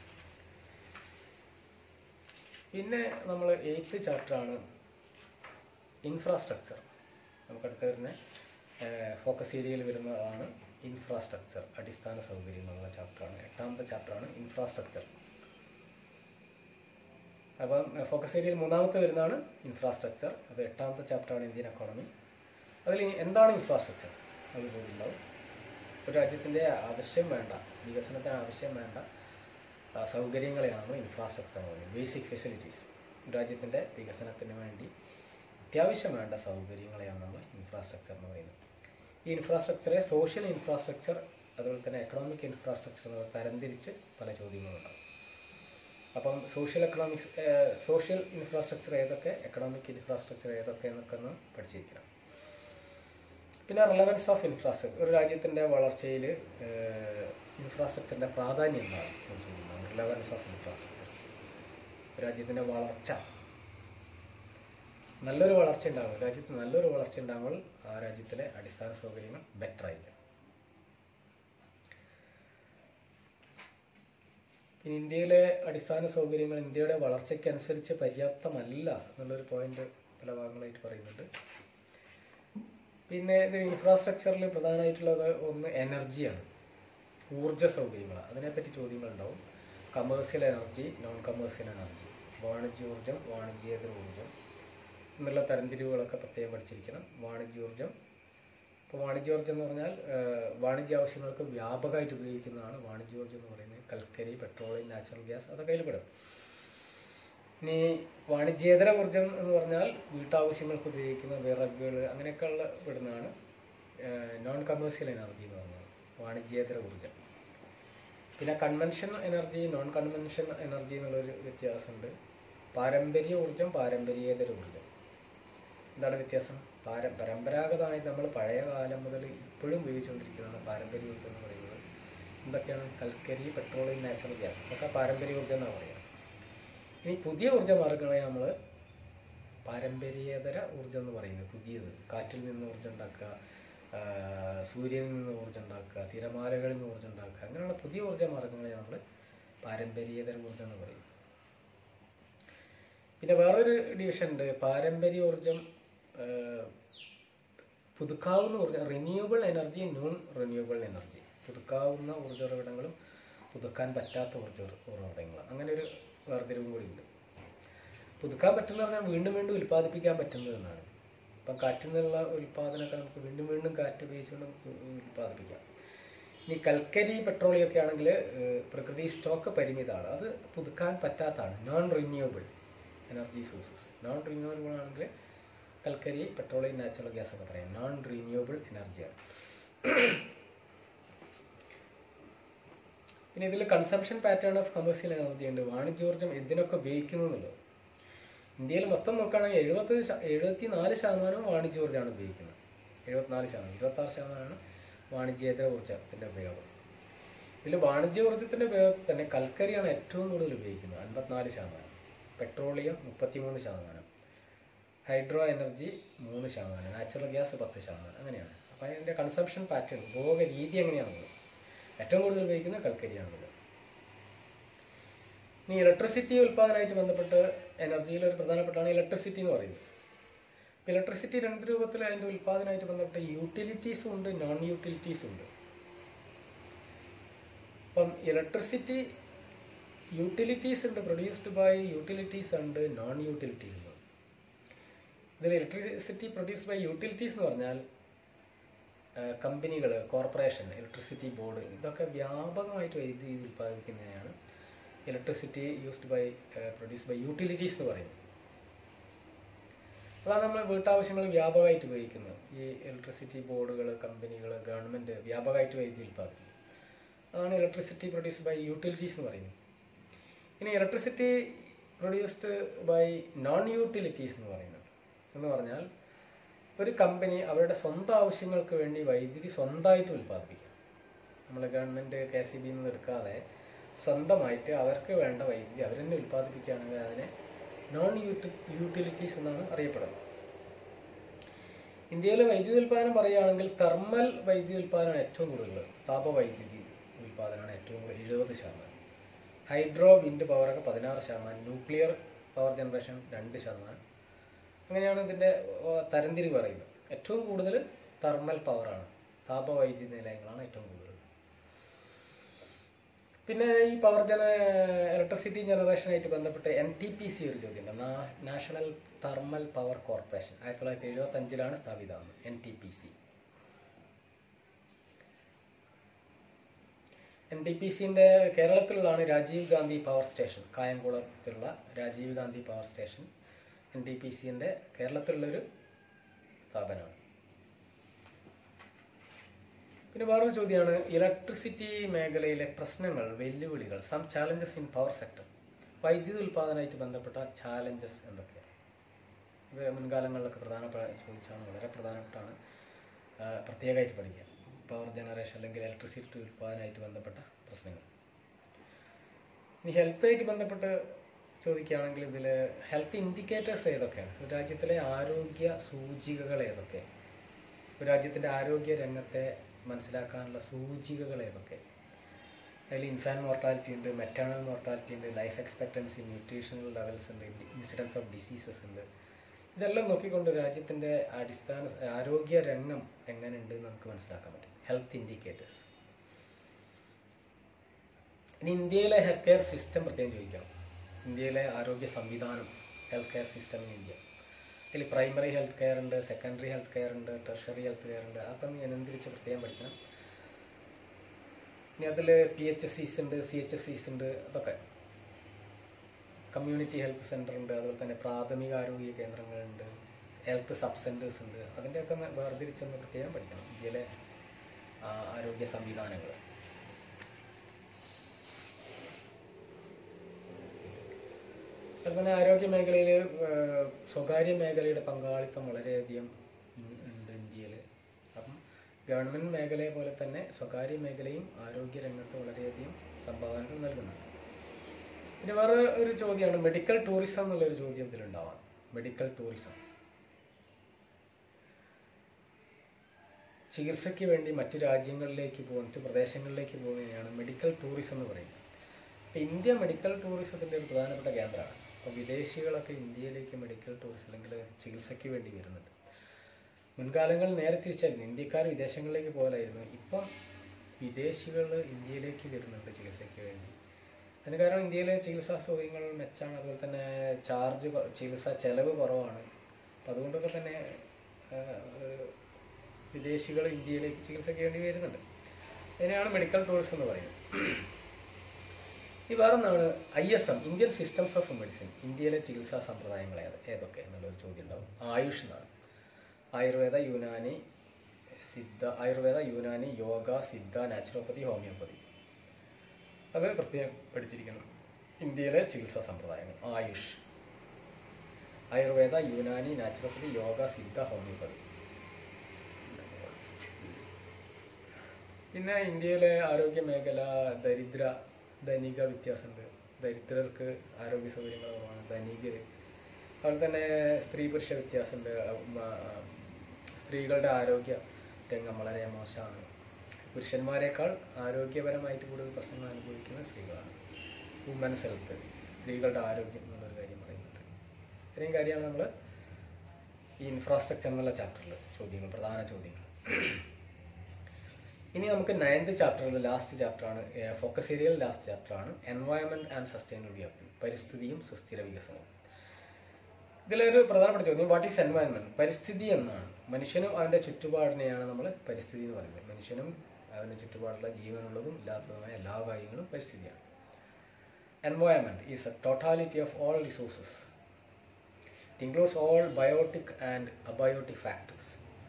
പിന്നെ നമ്മൾ എയ്ത്ത് ചാപ്റ്ററാണ് ഇൻഫ്രാസ്ട്രക്ചർ നമുക്കടുത്ത് വരുന്ന ഫോക്കസ് ഏരിയയിൽ വരുന്നതാണ് ഇൻഫ്രാസ്ട്രക്ചർ അടിസ്ഥാന സൗകര്യങ്ങൾ എന്നുള്ള ചാപ്റ്ററാണ് എട്ടാമത്തെ ചാപ്റ്ററാണ് ഇൻഫ്രാസ്ട്രക്ചർ അപ്പം ഫോക്കസ് ഏരിയയിൽ മൂന്നാമത്തെ വരുന്നതാണ് ഇൻഫ്രാസ്ട്രക്ചർ അത് എട്ടാമത്തെ ചാപ്റ്ററാണ് ഇന്ത്യൻ എക്കോണമി അതിൽ ഇനി എന്താണ് ഇൻഫ്രാസ്ട്രക്ചർ അത് ചോദിക്കുന്നുണ്ടാവും ഒരു രാജ്യത്തിൻ്റെ ആവശ്യം വേണ്ട വികസനത്തിന് ആവശ്യം വേണ്ട ആ, സൗകര്യങ്ങളെയാണ് ഇൻഫ്രാസ്ട്രക്ചർ എന്ന് പറയുന്നത് ബേസിക് ഫെസിലിറ്റീസ് രാജ്യത്തിൻ്റെ വികസനത്തിന് വേണ്ടി അത്യാവശ്യം വേണ്ട സൗകര്യങ്ങളെയാണ് നമ്മൾ ഇൻഫ്രാസ്ട്രക്ചർ എന്ന് പറയുന്നത് ഈ ഇൻഫ്രാസ്ട്രക്ചറെ സോഷ്യൽ ഇൻഫ്രാസ്ട്രക്ചർ അതുപോലെ തന്നെ എക്കണോമിക് ഇൻഫ്രാസ്ട്രക്ചർ എന്ന് തരംതിരിച്ച് പല ചോദ്യങ്ങളുണ്ടാകും അപ്പം സോഷ്യൽ എക്കണോമിക്സ് സോഷ്യൽ ഇൻഫ്രാസ്ട്രക്ചർ ഏതൊക്കെ എക്കണോമിക് ഇൻഫ്രാസ്ട്രക്ചർ ഏതൊക്കെ എന്നൊക്കെ ഒന്ന് പഠിച്ചിരിക്കണം പിന്നെ റിലവൻസ് ഓഫ് ഇൻഫ്രാസ്ട്രക്ചർ ഒരു രാജ്യത്തിൻ്റെ വളർച്ചയിൽ ഇൻഫ്രാസ്ട്രക്ചറിൻ്റെ പ്രാധാന്യം എന്താണ് എന്ന് ചോദിക്കുന്നത് റിലവൻസ് ഓഫ് ഇൻഫ്രാസ്ട്രക്ചർ രാജ്യത്തിൻ്റെ വളർച്ച നല്ലൊരു വളർച്ച ഉണ്ടാകും രാജ്യത്ത് നല്ലൊരു വളർച്ച ഉണ്ടാകുമ്പോൾ ആ രാജ്യത്തിലെ അടിസ്ഥാന സൗകര്യങ്ങൾ ബെറ്റർ ആയിരിക്കും പിന്നെ ഇന്ത്യയിലെ അടിസ്ഥാന സൗകര്യങ്ങൾ ഇന്ത്യയുടെ വളർച്ചയ്ക്കനുസരിച്ച് പര്യാപ്തമല്ല എന്നുള്ളൊരു പോയിന്റ് പല ഭാഗങ്ങളായിട്ട് പറയുന്നുണ്ട് പിന്നെ ഇത് ഇൻഫ്രാസ്ട്രക്ചറിൽ പ്രധാനമായിട്ടുള്ളത് ഒന്ന് എനർജിയാണ് ഊർജ്ജ സൗകര്യങ്ങളാണ് അതിനെപ്പറ്റി ചോദ്യങ്ങളുണ്ടാവും commercial energy non commercial energy വാണിജ്യോർജ്ജം വാണിജ്യേതര ഊർജ്ജം എന്നുള്ള തരംതിരിവുകളൊക്കെ പ്രത്യേകം പഠിച്ചിരിക്കണം വാണിജ്യോർജ്ജം ഇപ്പോൾ വാണിജ്യോർജ്ജം എന്ന് പറഞ്ഞാൽ ഏഹ്, വാണിജ്യ ആവശ്യങ്ങൾക്ക് വ്യാപകമായിട്ട് ഉപയോഗിക്കുന്നതാണ് വാണിജ്യോർജ്ജം എന്ന് പറയുന്നത് കൽക്കരി പെട്രോളിയം നാച്ചുറൽ ഗ്യാസ് അതൊക്കെ അതിൽ പെടും ഇനി വാണിജ്യേതര ഊർജ്ജം എന്ന് പറഞ്ഞാൽ വീട്ടാവശ്യങ്ങൾക്ക് ഉപയോഗിക്കുന്ന വിറകുകൾ അങ്ങനെയൊക്കെയുള്ള പെടുന്നതാണ് നോൺ കമേഴ്സ്യൽ എനർജി എന്ന് പറഞ്ഞാൽ വാണിജ്യേതര ഊർജ്ജം പിന്നെ convention energy non convention energy എന്നുള്ളൊരു വ്യത്യാസമുണ്ട് പാരമ്പര്യ ഊർജ്ജം പാരമ്പര്യേതര ഊർജ്ജം എന്താണ് വ്യത്യാസം പാര പരമ്പരാഗതമായി നമ്മൾ പഴയ കാലം മുതൽ ഇപ്പോഴും ഉപയോഗിച്ചുകൊണ്ടിരിക്കുന്നതാണ് പാരമ്പര്യ ഊർജ്ജം എന്ന് പറയുന്നത് എന്തൊക്കെയാണ് കൽക്കരി പെട്രോളിയം നാച്ചുറൽ ഗ്യാസ് ഇതൊക്കെ പാരമ്പര്യ ഊർജ്ജം എന്നാണ് പറയുക ഇനി പുതിയ ഊർജ്ജ മാർഗങ്ങളെ നമ്മൾ പാരമ്പര്യേതര ഊർജ്ജം എന്ന് പറയുന്നത് പുതിയത് കാറ്റിൽ നിന്ന് ഊർജ്ജം ഉണ്ടാക്കുക ആ, സൂര്യനിൽ നിന്ന് ഊർജ്ജം ഉണ്ടാക്കുക തിരമാലകളിൽ നിന്ന് ഊർജ്ജം ഉണ്ടാക്കുക അങ്ങനെയുള്ള പുതിയ ഊർജ്ജ മാർഗങ്ങളെ നമ്മൾ പാരമ്പര്യേതര ഊർജ്ജം എന്ന് പറയും പിന്നെ വേറൊരു ഡിവിഷൻ ഉണ്ട് പാരമ്പര്യ ഊർജ്ജം ആ, പുതുക്കാവുന്ന ഊർജ്ജം renewable energy non renewable energy പുതുക്കാവുന്ന ഊർജ്ജ ഉറവിടങ്ങളും പുതുക്കാൻ പറ്റാത്ത ഊർജ്ജ ഉറവിടങ്ങളും അങ്ങനെ ഒരു വേർതിരിവും കൂടി ഉണ്ട് പുതുക്കാൻ പറ്റുന്ന പറഞ്ഞാൽ വീണ്ടും വീണ്ടും ഉൽപ്പാദിപ്പിക്കാൻ പറ്റുന്നത് എന്നാണ് ഇപ്പം കാറ്റിൽ നിന്നുള്ള ഉൽപ്പാദനമൊക്കെ നമുക്ക് വീണ്ടും വീണ്ടും കാറ്റ് ഉപയോഗിച്ചുകൊണ്ട് ഉ- ഉ- ഉൽപ്പാദിപ്പിക്കാം ഇനി കൽക്കരി പെട്രോളിയം ഒക്കെ ആണെങ്കിൽ പ്രകൃതി സ്റ്റോക്ക് പരിമിതമാണ് അത് പുതുക്കാൻ പറ്റാത്തതാണ് non renewable energy sources non renewable ആണെങ്കിൽ കൽക്കരി പെട്രോളിയം നാച്ചുറൽ ഗ്യാസ് ഒക്കെ പറയാം നോൺ റിന്യൂവബിൾ എനർജിയാണ് പിന്നെ ഇതിൽ consumption pattern of commercial energy ഉണ്ട് വാണിജ്യോർജ്ജം എന്തിനൊക്കെ ഉപയോഗിക്കുന്നു എന്നുള്ളത് ഇന്ത്യയിൽ മൊത്തം നോക്കുകയാണെങ്കിൽ എഴുപത് എഴുപത്തി നാല് ശതമാനവും വാണിജ്യോർജ്ജമാണ് ഉപയോഗിക്കുന്നത് എഴുപത്തിനാല് ശതമാനം ഇരുപത്താറ് ശതമാനമാണ് വാണിജ്യേതര ഊർജ്ജത്തിൻ്റെ ഉപയോഗം ഇതിൽ വാണിജ്യോർജ്ജത്തിൻ്റെ ഉപയോഗത്തിൽ തന്നെ കൽക്കരിയാണ് ഏറ്റവും കൂടുതൽ ഉപയോഗിക്കുന്നത് അൻപത്തിനാല് ശതമാനം പെട്രോളിയം മുപ്പത്തിമൂന്ന് ശതമാനം ഹൈഡ്രോ എനർജി മൂന്ന് ശതമാനം നാച്ചുറൽ ഗ്യാസ് പത്ത് ശതമാനം അങ്ങനെയാണ് അപ്പോൾ അതിൻ്റെ കൺസംഷൻ പാറ്റേൺ ഉപഭോഗ രീതി എങ്ങനെയാണുള്ളത് ഏറ്റവും കൂടുതൽ ഉപയോഗിക്കുന്നത് കൽക്കരിയാണുള്ളത് ഇനി ഇലക്ട്രിസിറ്റി ഉൽപ്പാദനമായിട്ട് ബന്ധപ്പെട്ട് എനർജിയിൽ ഒരു പ്രധാനപ്പെട്ടാണ് ഇലക്ട്രിസിറ്റി എന്ന് പറയുന്നത് ഇപ്പം ഇലക്ട്രിസിറ്റി രണ്ട് രൂപത്തിൽ അതിൻ്റെ ഉൽപ്പാദനമായിട്ട് ബന്ധപ്പെട്ട് യൂട്ടിലിറ്റീസും ഉണ്ട് നോൺ യൂട്ടിലിറ്റീസും ഉണ്ട് അപ്പം ഇലക്ട്രിസിറ്റി യൂട്ടിലിറ്റീസ് ഉണ്ട് പ്രൊഡ്യൂസ്ഡ് ബൈ യൂട്ടിലിറ്റീസ് ഉണ്ട് നോൺ യൂട്ടിലിറ്റീസ് ഉണ്ട് ഇതിൽ ഇലക്ട്രിസിറ്റി പ്രൊഡ്യൂസ്ഡ് ബൈ യൂട്ടിലിറ്റീസ് എന്ന് പറഞ്ഞാൽ കമ്പനികൾ കോർപ്പറേഷൻ ഇലക്ട്രിസിറ്റി ബോർഡ് ഇതൊക്കെ വ്യാപകമായിട്ട് വൈദ്യുതി ഉൽപ്പാദിപ്പിക്കുന്നതിനാണ് electricity used by produce by utilities എന്ന് പറയുന്നത് അതാണ് നമ്മൾ വീട്ടാവശ്യങ്ങൾ വ്യാപകമായിട്ട് ഉപയോഗിക്കുന്നത് ഈ ഇലക്ട്രിസിറ്റി ബോർഡുകൾ കമ്പനികൾ ഗവൺമെൻറ് വ്യാപകമായിട്ട് വൈദ്യുതി ഉൽപ്പാദിപ്പിക്കും അതാണ് ഇലക്ട്രിസിറ്റി പ്രൊഡ്യൂസ് ബൈ യൂട്ടിലിറ്റീസ് എന്ന് പറയുന്നത് ഇനി electricity produced by non utilities എന്ന് പറയുന്നത് എന്ന് പറഞ്ഞാൽ ഒരു കമ്പനി അവരുടെ സ്വന്തം ആവശ്യങ്ങൾക്ക് വേണ്ടി വൈദ്യുതി സ്വന്തമായിട്ട് ഉൽപ്പാദിപ്പിക്കാം നമ്മൾ ഗവൺമെൻറ് കെ സി ബിയിൽ നിന്ന് എടുക്കാതെ സ്വന്തമായിട്ട് അവർക്ക് വേണ്ട വൈദ്യുതി അവർ തന്നെ ഉൽപ്പാദിപ്പിക്കുകയാണെങ്കിൽ അതിനെ നോൺ യൂട്ടിലിറ്റീസ് എന്നാണ് അറിയപ്പെടുന്നത് ഇന്ത്യയിലെ വൈദ്യുതി ഉൽപ്പാദനം പറയുകയാണെങ്കിൽ തെർമൽ വൈദ്യുതി ഉൽപ്പാദനമാണ് ഏറ്റവും കൂടുതൽ താപവൈദ്യുതി ഉൽപ്പാദനമാണ് ഏറ്റവും കൂടുതൽ എഴുപത് ശതമാനം ഹൈഡ്രോ വിൻഡ് പവറൊക്കെ പതിനാറ് ശതമാനം ന്യൂക്ലിയർ പവർ ജനറേഷൻ രണ്ട് ശതമാനം അങ്ങനെയാണ് ഇതിൻ്റെ ഏഹ്, തരംതിരിവ് പറയുന്നത് ഏറ്റവും കൂടുതൽ തെർമൽ പവറാണ് താപവൈദ്യുതി നിലയങ്ങളാണ് ഏറ്റവും കൂടുതൽ പിന്നെ ഈ പവർ ജന ഇലക്ട്രിസിറ്റി ജനറേഷനായിട്ട് ബന്ധപ്പെട്ട് എൻ ടി പി സി ഒരു ചോദ്യമുണ്ട് നാഷണൽ തെർമൽ പവർ കോർപ്പറേഷൻ ആയിരത്തി തൊള്ളായിരത്തി എഴുപത്തി അഞ്ചിലാണ് സ്ഥാപിതമാകുന്നത് N T P C N T P സിൻ്റെ കേരളത്തിലുള്ളതാണ് രാജീവ് ഗാന്ധി പവർ സ്റ്റേഷൻ കായംകുളത്തുള്ള Rajiv Gandhi power station N T P സിൻ്റെ കേരളത്തിലുള്ളൊരു സ്ഥാപനമാണ് പിന്നെ വേറൊരു ചോദ്യമാണ് ഇലക്ട്രിസിറ്റി മേഖലയിലെ പ്രശ്നങ്ങൾ വെല്ലുവിളികൾ some challenges in power sector വൈദ്യുതി ഉൽപ്പാദനമായിട്ട് ബന്ധപ്പെട്ട ചാലഞ്ചസ് എന്തൊക്കെയാണ് ഇത് മുൻകാലങ്ങളിലൊക്കെ പ്രധാനപ്പെട്ട ചോദിച്ചാണ് വളരെ പ്രധാനപ്പെട്ടാണ് ആ, പ്രത്യേകമായിട്ട് പഠിക്കുക പവർ ജനറേഷൻ അല്ലെങ്കിൽ ഇലക്ട്രിസിറ്റി ഉൽപ്പാദനമായിട്ട് ബന്ധപ്പെട്ട പ്രശ്നങ്ങൾ ഇനി ഹെൽത്തായിട്ട് ബന്ധപ്പെട്ട് ചോദിക്കുകയാണെങ്കിൽ ഇതിൽ ഹെൽത്ത് ഇൻഡിക്കേറ്റേഴ്സ് ഏതൊക്കെയാണ് ഒരു രാജ്യത്തിലെ ആരോഗ്യ സൂചികകൾ ഏതൊക്കെ ഒരു രാജ്യത്തിൻ്റെ ആരോഗ്യ രംഗത്തെ മനസ്സിലാക്കാനുള്ള സൂചികകൾ ഏതൊക്കെ അതിൽ ഇൻഫാൻ മോർട്ടാലിറ്റി ഉണ്ട് മെറ്റേണൽ മോർട്ടാലിറ്റി ഉണ്ട് ലൈഫ് എക്സ്പെക്റ്റൻസി ന്യൂട്രീഷണൽ ലെവൽസ് ഉണ്ട് ഇൻസിഡൻസ് ഓഫ് ഡിസീസസ് ഉണ്ട് ഇതെല്ലാം നോക്കിക്കൊണ്ട് രാജ്യത്തിൻ്റെ അടിസ്ഥാന ആരോഗ്യ രംഗം എങ്ങനെയുണ്ട് എന്ന് നമുക്ക് മനസ്സിലാക്കാൻ പറ്റും ഹെൽത്ത് ഇൻഡിക്കേറ്റേഴ്സ് ഇനി ഇന്ത്യയിലെ ഹെൽത്ത് കെയർ സിസ്റ്റം പ്രത്യേകം ചോദിക്കാം ഇന്ത്യയിലെ ആരോഗ്യ സംവിധാനം health care system in India ഇതിൽ പ്രൈമറി ഹെൽത്ത് കെയർ ഉണ്ട് സെക്കൻഡറി ഹെൽത്ത് കെയർ ഉണ്ട് ടെർഷറി ഹെൽത്ത് കെയർ ഉണ്ട് അതൊക്കെ ഒന്ന് അനുസരിച്ച് പ്രത്യേകം പഠിക്കണം ഇനി അതിൽ പി എച്ച് എസ് സീസ് ഉണ്ട് സി എച്ച് എസ് സീസ് ഉണ്ട് അതൊക്കെ കമ്മ്യൂണിറ്റി ഹെൽത്ത് സെൻ്റർ ഉണ്ട് അതുപോലെ തന്നെ പ്രാഥമിക ആരോഗ്യ കേന്ദ്രങ്ങളുണ്ട് ഹെൽത്ത് സബ് സെൻറ്റേഴ്സ് ഉണ്ട് അതിൻ്റെയൊക്കെ ഒന്ന് വേർതിരിച്ചൊന്ന് പ്രത്യേകം പഠിക്കണം ഇന്ത്യയിലെ ആ, ആരോഗ്യ സംവിധാനങ്ങൾ അതുപോലെ തന്നെ ആരോഗ്യ മേഖലയിൽ സ്വകാര്യ മേഖലയുടെ പങ്കാളിത്തം വളരെയധികം ഉം, ഉണ്ട് ഇന്ത്യയിൽ അപ്പം ഗവൺമെൻറ് മേഖലയെ പോലെ തന്നെ സ്വകാര്യ മേഖലയും ആരോഗ്യ രംഗത്ത് വളരെയധികം സംഭാവനകൾ നൽകുന്നുണ്ട് പിന്നെ വേറെ ഒരു ചോദ്യമാണ് മെഡിക്കൽ ടൂറിസം എന്നുള്ളൊരു ചോദ്യം ഇതിലുണ്ടാവാം മെഡിക്കൽ ടൂറിസം ചികിത്സയ്ക്ക് വേണ്ടി മറ്റു രാജ്യങ്ങളിലേക്ക് പോകുന്ന മറ്റു പ്രദേശങ്ങളിലേക്ക് പോകുന്നതിനെയാണ് മെഡിക്കൽ ടൂറിസം എന്ന് പറയുന്നത് അപ്പോൾ ഇന്ത്യ മെഡിക്കൽ ടൂറിസത്തിൻ്റെ ഒരു പ്രധാനപ്പെട്ട കേന്ദ്രമാണ് അപ്പോൾ വിദേശികളൊക്കെ ഇന്ത്യയിലേക്ക് മെഡിക്കൽ ടൂറിസം അല്ലെങ്കിൽ ചികിത്സയ്ക്ക് വേണ്ടി വരുന്നുണ്ട് മുൻകാലങ്ങളിൽ നേരെ തിരിച്ചായിരുന്നു ഇന്ത്യക്കാർ വിദേശങ്ങളിലേക്ക് പോകലായിരുന്നു ഇപ്പം വിദേശികൾ ഇന്ത്യയിലേക്ക് വരുന്നുണ്ട് ചികിത്സയ്ക്ക് വേണ്ടി അതിന് കാരണം ഇന്ത്യയിലെ ചികിത്സാ സൗകര്യങ്ങൾ മെച്ചാണ് അതുപോലെ തന്നെ ചാർജ് ചികിത്സാ ചെലവ് കുറവാണ് അപ്പം അതുകൊണ്ടൊക്കെ തന്നെ ആ, ഒരു വിദേശികൾ ഇന്ത്യയിലേക്ക് ചികിത്സയ്ക്ക് വേണ്ടി വരുന്നുണ്ട് ഇതിനെയാണ് മെഡിക്കൽ ടൂറിസം എന്ന് പറയുന്നത് ഈ വേറൊന്നാണ് I S M Indian systems of medicine ഇന്ത്യയിലെ ചികിത്സാ സമ്പ്രദായങ്ങൾ ഏത് ഏതൊക്കെ എന്നുള്ളൊരു ചോദ്യം ഉണ്ടാവും ആയുഷ് എന്നാണ് Ayurveda Unani Siddha Ayurveda Unani yoga Siddha naturopathy homeopathy അത് പ്രത്യേകം പഠിച്ചിരിക്കണം ഇന്ത്യയിലെ ചികിത്സാ സമ്പ്രദായങ്ങൾ AYUSH Ayurveda Unani naturopathy yoga Siddha homeopathy പിന്നെ ഇന്ത്യയിലെ ആരോഗ്യ മേഖല ദരിദ്ര ധനിക വ്യത്യാസമുണ്ട് ദരിദ്രർക്ക് ആരോഗ്യ സൗകര്യങ്ങൾ കുറവാണ് ധനികർ അതുപോലെ തന്നെ സ്ത്രീ പുരുഷ വ്യത്യാസമുണ്ട് ഉം, ആ, സ്ത്രീകളുടെ ആരോഗ്യ രംഗം വളരെ മോശമാണ് പുരുഷന്മാരെക്കാൾ ആരോഗ്യപരമായിട്ട് കൂടുതൽ പ്രശ്നങ്ങൾ അനുഭവിക്കുന്ന സ്ത്രീകളാണ് വുമൻസ് ഹെൽത്ത് സ്ത്രീകളുടെ ആരോഗ്യം എന്നുള്ളൊരു കാര്യം പറയുന്നുണ്ട് ഇത്രയും കാര്യമാണ് നമ്മൾ ഈ ഇൻഫ്രാസ്ട്രക്ചർ എന്നുള്ള ചാപ്റ്ററിൽ ചോദ്യങ്ങൾ പ്രധാന ചോദ്യങ്ങൾ ഇനി നമുക്ക് നയൻത് ചാപ്റ്ററിൽ ലാസ്റ്റ് ചാപ്റ്ററാണ് ഫോക്കസ് ഏരിയയിൽ ലാസ്റ്റ് ചാപ്റ്ററാണ് എൻവയോൺമെൻറ്റ് ആൻഡ് സസ്റ്റൈനബിൾ ഡെവലപ്മെൻറ്റ് പരിസ്ഥിതിയും സുസ്ഥിര വികസനവും ഇതിലൊരു പ്രധാനപ്പെട്ട ചോദ്യം വാട്ട് ഈസ് എൻവയോൺമെൻറ്റ് പരിസ്ഥിതി എന്നാണ് മനുഷ്യനും അവൻ്റെ ചുറ്റുപാടിനെയാണ് നമ്മൾ പരിസ്ഥിതി എന്ന് പറയുന്നത് മനുഷ്യനും അവൻ്റെ ചുറ്റുപാടുള്ള ജീവനുള്ളതും ഇല്ലാത്തതുമായ എല്ലാ കാര്യങ്ങളും പരിസ്ഥിതിയാണ് environment is a totality of all resources it includes all biotic and abiotic factors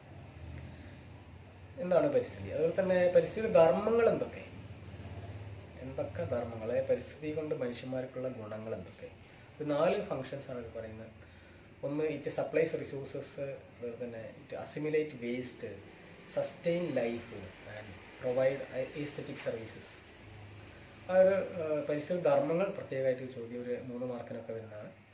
എന്താണ് പരിസ്ഥിതി അതുപോലെ തന്നെ പരിസ്ഥിതി ധർമ്മങ്ങൾ എന്തൊക്കെ എന്തൊക്കെ ധർമ്മങ്ങളെ പരിസ്ഥിതി കൊണ്ട് മനുഷ്യന്മാർക്കുള്ള ഗുണങ്ങൾ എന്തൊക്കെ ഇത് നാല് ഫങ്ഷൻസ് ആണ് ഇത് പറയുന്നത് ഒന്ന് ഇറ്റ് സപ്ലൈസ് റിസോഴ്സസ് അതുപോലെ തന്നെ it assimilate waste sustain life and provide aesthetic services ആ ഒരു ആ, പരിസ്ഥിതി ധർമ്മങ്ങൾ പ്രത്യേകമായിട്ട് ചോദ്യം ഒരു മൂന്ന് മാർക്കിനൊക്കെ വരുന്നതാണ്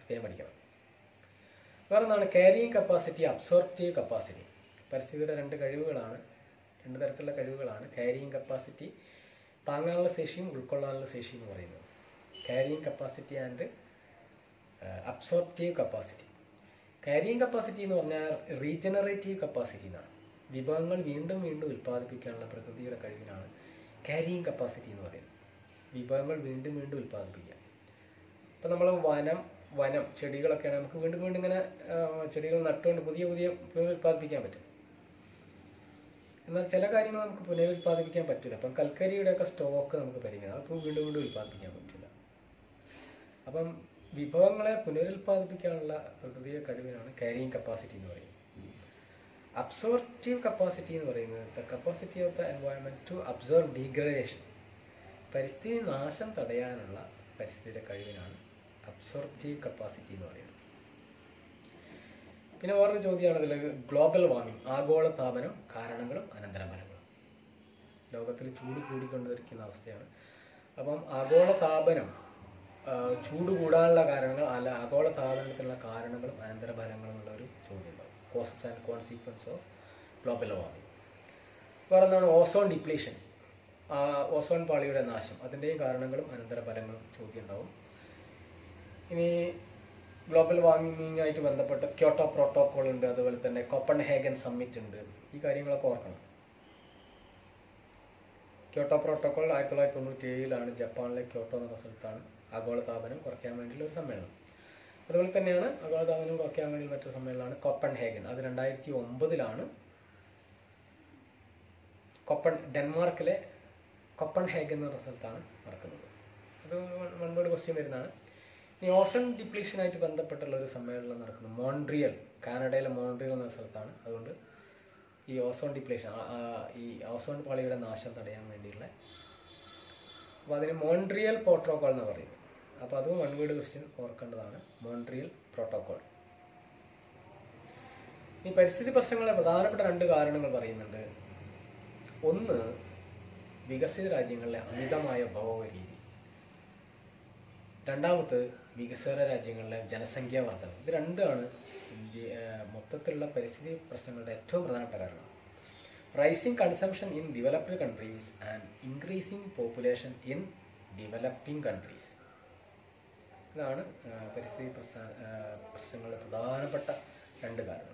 പ്രത്യേകം പഠിക്കണം വേറെ എന്താണ് ക്യാരിയിങ് കപ്പാസിറ്റി അബ്സോർപ്റ്റീവ് കപ്പാസിറ്റി പരിസ്ഥിതിയുടെ രണ്ട് കഴിവുകളാണ് രണ്ട് തരത്തിലുള്ള കഴിവുകളാണ് ക്യാരിയിങ് കപ്പാസിറ്റി താങ്ങാനുള്ള ശേഷിയും ഉൾക്കൊള്ളാനുള്ള ശേഷിയും എന്ന് പറയുന്നത് carrying capacity and absorptive capacity carrying capacity എന്ന് പറഞ്ഞാൽ റീജനറേറ്റീവ് കപ്പാസിറ്റി എന്നാണ് വിഭവങ്ങൾ വീണ്ടും വീണ്ടും ഉൽപ്പാദിപ്പിക്കാനുള്ള പ്രകൃതിയുടെ കഴിവിനാണ് ക്യാരിയിങ് കപ്പാസിറ്റി എന്ന് പറയുന്നത് വിഭവങ്ങൾ വീണ്ടും വീണ്ടും ഉൽപ്പാദിപ്പിക്കുക ഇപ്പം നമ്മൾ വനം വനം ചെടികളൊക്കെയാണ് നമുക്ക് വീണ്ടും വീണ്ടും ഇങ്ങനെ ആ, ചെടികൾ നട്ടുകൊണ്ട് പുതിയ പുതിയ പുനരുൽപ്പാദിപ്പിക്കാൻ പറ്റും എന്നാൽ ചില കാര്യങ്ങൾ നമുക്ക് പുനരുൽപ്പാദിപ്പിക്കാൻ പറ്റില്ല അപ്പം കൽക്കരിയുടെ ഒക്കെ സ്റ്റോക്ക് നമുക്ക് പരിമിതം അപ്പോൾ വീണ്ടും വീണ്ടും ഉൽപ്പാദിപ്പിക്കാൻ പറ്റില്ല അപ്പം വിഭവങ്ങളെ പുനരുൽപ്പാദിപ്പിക്കാനുള്ള പ്രകൃതിയുടെ കഴിവിനാണ് ക്യാരിയിങ് കപ്പാസിറ്റി എന്ന് പറയുന്നത് അബ്സോർപ്റ്റീവ് കപ്പാസിറ്റി എന്ന് പറയുന്നത് the capacity of the environment to absorb degradation പരിസ്ഥിതി നാശം തടയാനുള്ള പരിസ്ഥിതിയുടെ കഴിവിനാണ് അബ്സോർപ്റ്റീവ് കപ്പാസിറ്റി എന്ന് പറയുന്നത് പിന്നെ വേറൊരു ചോദ്യമാണ് ഇതിൽ ഗ്ലോബൽ വാർമിംഗ് ആഗോളതാപനം കാരണങ്ങളും അനന്തരഫലങ്ങളും ലോകത്തിൽ ചൂട് കൂടിക്കൊണ്ടിരിക്കുന്ന അവസ്ഥയാണ് അപ്പം ആഗോളതാപനം ആ, ചൂട് കൂടാനുള്ള കാരണങ്ങൾ അല്ല ആഗോളതാപനത്തിനുള്ള കാരണങ്ങളും അനന്തരഫലങ്ങളും എന്നുള്ള ഒരു ചോദ്യം ഉണ്ടാവും causes and consequence of global warming വേറെ എന്താണ് ഓസോൺ ഡിപ്ലീഷൻ ഓസോൺ പാളിയുടെ നാശം അതിൻ്റെയും കാരണങ്ങളും അനന്തരഫലങ്ങളും ചോദ്യം ഉണ്ടാവും ഇനി ഗ്ലോബൽ വാർമിംഗ് ആയിട്ട് ബന്ധപ്പെട്ട് ക്യോട്ടോ പ്രോട്ടോകോൾ ഉണ്ട് അതുപോലെ തന്നെ കോപ്പൺ ഹേഗൻ സമ്മിറ്റ് ഉണ്ട് ഈ കാര്യങ്ങളൊക്കെ ഓർക്കണം ക്യോട്ടോ പ്രോട്ടോകോൾ ആയിരത്തി തൊള്ളായിരത്തി തൊണ്ണൂറ്റി ഏഴിലാണ് ജപ്പാനിലെ ക്യോട്ടോ എന്ന സ്ഥലത്താണ് ആഗോളതാപനം കുറയ്ക്കാൻ വേണ്ടിയുള്ള ഒരു സമ്മേളനം അതുപോലെ തന്നെയാണ് ആഗോളതാപനം കുറയ്ക്കാൻ വേണ്ടി മറ്റൊരു സമ്മേളനമാണ് കോപ്പൺ ഹേഗൻ അത് രണ്ടായിരത്തി ഒമ്പതിലാണ് കൊപ്പൺ ഡെൻമാർക്കിലെ കൊപ്പൺ ഹേഗൻ എന്ന് പറഞ്ഞ സ്ഥലത്താണ് നടക്കുന്നത് അത് വൺവേർഡ് ക്വസ്റ്റ്യൻ വരുന്നതാണ് ഇനി ഓസൺ ഡിപ്ലീഷനായിട്ട് ബന്ധപ്പെട്ടുള്ള ഒരു സമ്മേളനം നടക്കുന്നത് മോൺട്രിയൽ കാനഡയിലെ മോൺട്രിയൽ എന്ന സ്ഥലത്താണ് അതുകൊണ്ട് ഈ ഓസോൺ ഡിപ്ലീഷൻ ഈ ഓസോൺ പാളിയുടെ നാശം തടയാൻ വേണ്ടിയുള്ള അപ്പോൾ അതിന് മോൺട്രിയൽ പ്രോട്ടോകോൾ എന്ന് പറയും അപ്പോൾ അതും വൺ വേർഡ് ക്വസ്റ്റ്യൻ ഓർക്കേണ്ടതാണ് മോൺട്രിയൽ പ്രോട്ടോകോൾ ഈ പരിസ്ഥിതി പ്രശ്നങ്ങളെ പ്രധാനപ്പെട്ട രണ്ട് കാരണങ്ങൾ പറയുന്നുണ്ട് ഒന്ന് വികസിത രാജ്യങ്ങളിലെ അമിതമായ ഉപഭോഗ രീതി രണ്ടാമത് വികസ്വര രാജ്യങ്ങളിലെ ജനസംഖ്യാ വർധന ഇത് രണ്ടാണ് ഇന്ത്യ ഏർ മൊത്തത്തിലുള്ള പരിസ്ഥിതി പ്രശ്നങ്ങളുടെ ഏറ്റവും പ്രധാനപ്പെട്ട കാരണം rising consumption in developed countries and increasing population in developing countries ഇതാണ് ഏർ പരിസ്ഥിതി പ്രസ്ഥാ ഏർ പ്രശ്നങ്ങളുടെ പ്രധാനപ്പെട്ട രണ്ട് കാരണങ്ങൾ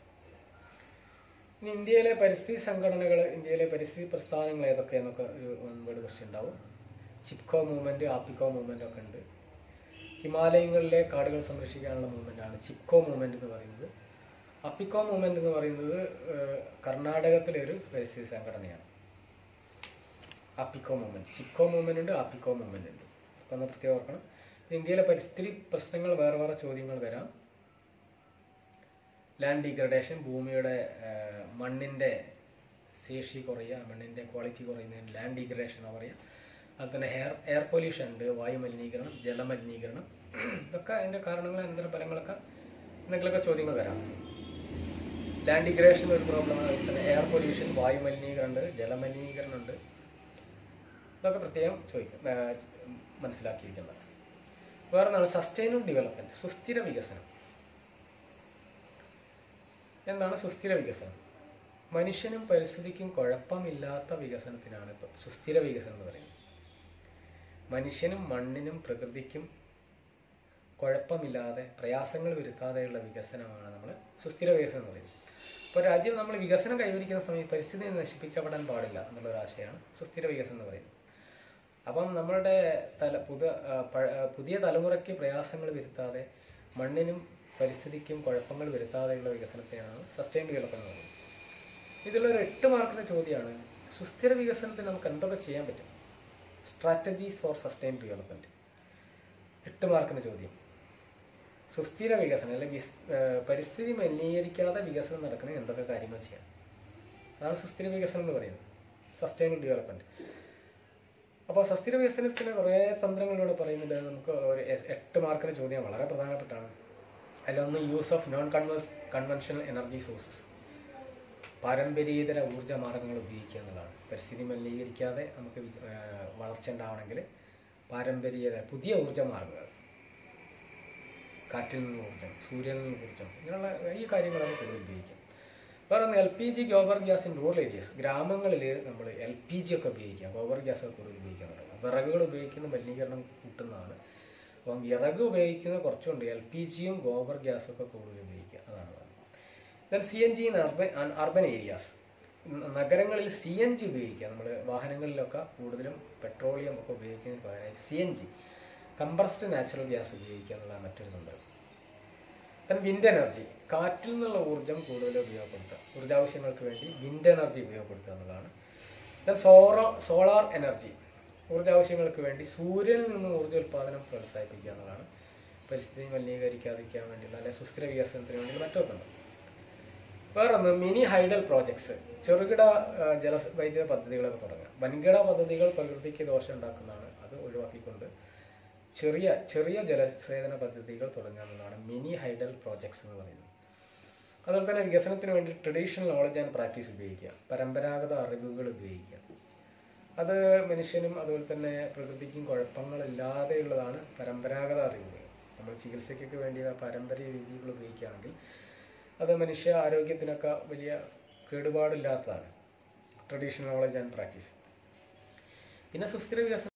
ഇനി ഇന്ത്യയിലെ പരിസ്ഥിതി സംഘടനകൾ ഇന്ത്യയിലെ പരിസ്ഥിതി പ്രസ്ഥാനങ്ങൾ ഏതൊക്കെയെന്നൊക്കെ ഒരു ഒൻപത് ക്വസ്റ്റ്യൻ ഉണ്ടാവും ചിപ്കോ മൂവ്മെൻറ്റ് ആപ്പിക്കോ മൂവ്മെൻ്റ് ഒക്കെ ഉണ്ട് ഹിമാലയങ്ങളിലെ കാടുകൾ സംരക്ഷിക്കാനുള്ള മൂവ്മെൻ്റാണ് ചിപ്കോ മൂവ്മെൻറ്റ് എന്ന് പറയുന്നത് അപ്പിക്കോ മൂവ്മെൻറ്റ് എന്ന് പറയുന്നത് ഏഹ്, കർണാടകത്തിലെ ഒരു പരിസ്ഥിതി സംഘടനയാണ് ആപ്പിക്കോ മൂവ്മെൻറ്റ് ചിപ്കോ മൂവ്മെൻ്റ് ഉണ്ട് ആപ്പിക്കോ മൂവ്മെൻ്റ് ഉണ്ട് അപ്പോൾ ഒന്ന് പ്രത്യേകം ഓർക്കണം ഇന്ത്യയിലെ പരിസ്ഥിതി പ്രശ്നങ്ങൾ വേറെ വേറെ ചോദ്യങ്ങൾ വരാം ലാൻഡ് ഡീഗ്രഡേഷൻ ഭൂമിയുടെ ഏഹ്, മണ്ണിൻ്റെ ശേഷി കുറയുക മണ്ണിൻ്റെ ക്വാളിറ്റി കുറയുന്നതിന് ലാൻഡ് ഡീഗ്രഡേഷൻ എന്ന് പറയുക അതുപോലെ തന്നെ എയർ എയർ പൊല്യൂഷൻ ഉണ്ട് വായു മലിനീകരണം ജലമലിനീകരണം ഇതൊക്കെ അതിൻ്റെ കാരണങ്ങൾ അനന്തര ഫലങ്ങളൊക്കെ എന്തെങ്കിലുമൊക്കെ ചോദ്യങ്ങൾ വരാം ലാൻഡ് ഡിഗ്രേഷൻ ഒരു പ്രോബ്ലമാണ് അതുപോലെ തന്നെ എയർ പൊല്യൂഷൻ വായു മലിനീകരണം ഉണ്ട് ജലമലിനീകരണം ഉണ്ട് ഇതൊക്കെ പ്രത്യേകം ചോദിക്കും ഏഹ്, മനസ്സിലാക്കിയിരിക്കുന്നത് വേറെ എന്താണ് സസ്റ്റൈനബിൾ ഡെവലപ്മെൻറ്റ് സുസ്ഥിര വികസനം എന്താണ് സുസ്ഥിര വികസനം മനുഷ്യനും പരിസ്ഥിതിക്കും കുഴപ്പമില്ലാത്ത വികസനത്തിനാണ് ഇപ്പോൾ സുസ്ഥിര വികസനം എന്ന് പറയുന്നത് മനുഷ്യനും മണ്ണിനും പ്രകൃതിക്കും കുഴപ്പമില്ലാതെ പ്രയാസങ്ങൾ വരുത്താതെയുള്ള വികസനമാണ് നമ്മൾ സുസ്ഥിര വികസനം എന്ന് പറയുന്നത് ഇപ്പോൾ രാജ്യം നമ്മൾ വികസനം കൈവരിക്കുന്ന സമയത്ത് പരിസ്ഥിതി നശിപ്പിക്കപ്പെടാൻ പാടില്ല എന്നുള്ള ഒരു ആശയമാണ് സുസ്ഥിര വികസനം എന്ന് പറയുന്നത് അപ്പം നമ്മളുടെ തല പുത ആ, പഴ- ആ, പുതിയ തലമുറയ്ക്ക് പ്രയാസങ്ങൾ വരുത്താതെ മണ്ണിനും പരിസ്ഥിതിക്കും കുഴപ്പങ്ങൾ വരുത്താതെയുള്ള വികസനത്തെയാണ് സസ്റ്റൈൻ ഡെവലപ്മെന്റ് എന്ന് പറയുന്നത് ഇതിലൊരു എട്ട് മാർക്കിൻ്റെ ചോദ്യമാണ് സുസ്ഥിര വികസനത്തിന് നമുക്ക് എന്തൊക്കെ ചെയ്യാൻ പറ്റും സ്ട്രാറ്റജീസ് ഫോർ സസ്റ്റൈൻ ഡെവലപ്മെൻറ്റ് എട്ട് മാർക്കിൻ്റെ ചോദ്യം സുസ്ഥിര വികസനം അല്ലെങ്കിൽ വിസ് ഏർ പരിസ്ഥിതി മലിനീകരിക്കാതെ വികസനം നടക്കണമെങ്കിൽ എന്തൊക്കെ കാര്യങ്ങൾ ചെയ്യാം അതാണ് സുസ്ഥിര വികസനം എന്ന് പറയുന്നത് സസ്റ്റൈനബിൾ ഡെവലപ്മെൻറ്റ് അപ്പോൾ സുസ്ഥിര വികസനത്തിന് കുറേ തന്ത്രങ്ങളിലൂടെ പറയുന്നുണ്ട് നമുക്ക് ഒരു എസ്- എട്ട് മാർക്കിന് ചോദ്യം വളരെ പ്രധാനപ്പെട്ടാണ് അതിലൊന്ന് use of non converse conventional energy sources പാരമ്പര്യേതര ഊർജ്ജ മാർഗങ്ങൾ ഉപയോഗിക്കുക എന്നുള്ളതാണ് പരിസ്ഥിതി മലിനീകരിക്കാതെ നമുക്ക് വി- ഏർ വളർച്ച ഉണ്ടാവണമെങ്കിൽ പാരമ്പര്യേതര പുതിയ ഊർജ്ജ മാർഗങ്ങൾ കാറ്റിൽ നിന്ന് ഊർജ്ജം സൂര്യനിൽ നിന്ന് ഊർജ്ജം ഇങ്ങനെയുള്ള ഈ കാര്യങ്ങളൊക്കെ കൂടുതൽ ഉപയോഗിക്കാം വേറെ ഒന്ന് L P G gobar gas in rural areas ഗ്രാമങ്ങളിൽ നമ്മൾ എൽ പി ജി ഒക്കെ ഉപയോഗിക്കാം ഗോബർ ഗ്യാസ് ഒക്കെ കൂടുതൽ ഉപയോഗിക്കാൻ തുടങ്ങും വിറകുകൾ ഉപയോഗിക്കുന്ന മലിനീകരണം കൂട്ടുന്നതാണ് അപ്പം വിറക് ഉപയോഗിക്കുന്ന കുറച്ചുണ്ട് എൽ പി ജിയും ഗോബർ ഗ്യാസും ഒക്കെ കൂടുതൽ ഉപയോഗിക്കുക അതാണ് then C N G in urban urban areas നഗരങ്ങളിൽ സി എൻ ജി ഉപയോഗിക്കുക നമ്മൾ വാഹനങ്ങളിലൊക്കെ കൂടുതലും പെട്രോളിയം ഒക്കെ ഉപയോഗിക്കുന്നതിന് പകരമായി C N G compressed natural gas ഉപയോഗിക്കുക എന്നുള്ളതാണ് മറ്റൊരു തന്ത്രം ദെൻ വിൻഡ് എനർജി കാറ്റിൽ നിന്നുള്ള ഊർജ്ജം കൂടുതൽ ഉപയോഗപ്പെടുത്തുക ഊർജ്ജാവശ്യങ്ങൾക്ക് വേണ്ടി വിൻഡ് എനർജി ഉപയോഗപ്പെടുത്തുക എന്നുള്ളതാണ് ദെൻ സോറ സോളാർ എനർജി ഊർജ്ജാവശ്യങ്ങൾക്ക് വേണ്ടി സൂര്യനിൽ നിന്ന് ഊർജ്ജ ഉൽപ്പാദനം പ്രോത്സാഹിപ്പിക്കുക എന്നുള്ളതാണ് പരിസ്ഥിതി മലിനീകരിക്കാതിരിക്കാൻ വേണ്ടിയുള്ള അല്ലെങ്കിൽ സുസ്ഥിര വികസനത്തിന് വേണ്ടിയുള്ള മറ്റൊന്നുണ്ട് വേറൊന്ന് മിനി ഹൈഡൽ പ്രോജക്ട്സ് ചെറുകിട ആ, ജല വൈദ്യുത പദ്ധതികളൊക്കെ തുടങ്ങുക വൻകിട പദ്ധതികൾ പ്രകൃതിക്ക് ദോഷം ഉണ്ടാക്കുന്നതാണ് അത് ഒഴിവാക്കിക്കൊണ്ട് ചെറിയ ചെറിയ ജലസേചന പദ്ധതികൾ തുടങ്ങുക എന്നുള്ളതാണ് മിനി ഹൈഡൽ പ്രോജക്ട്സ് എന്ന് പറയുന്നത് അതുപോലെ തന്നെ വികസനത്തിന് വേണ്ടി ട്രഡീഷണൽ നോളജ് ആൻഡ് പ്രാക്ടീസ് ഉപയോഗിക്കുക പരമ്പരാഗത അറിവുകൾ ഉപയോഗിക്കുക അത് മനുഷ്യനും അതുപോലെ തന്നെ പ്രകൃതിക്കും കുഴപ്പങ്ങളില്ലാതെയുള്ളതാണ് പരമ്പരാഗത അറിവുകൾ നമ്മൾ ചികിത്സയ്ക്കൊക്കെ വേണ്ടി ആ പാരമ്പര്യ രീതികൾ ഉപയോഗിക്കുകയാണെങ്കിൽ അത് മനുഷ്യ ആരോഗ്യത്തിനൊക്കെ വലിയ കേടുപാടില്ലാത്തതാണ് ട്രഡീഷണൽ നോളജ് ആൻഡ് പ്രാക്ടീസ് പിന്നെ സുസ്ഥിര വികസനം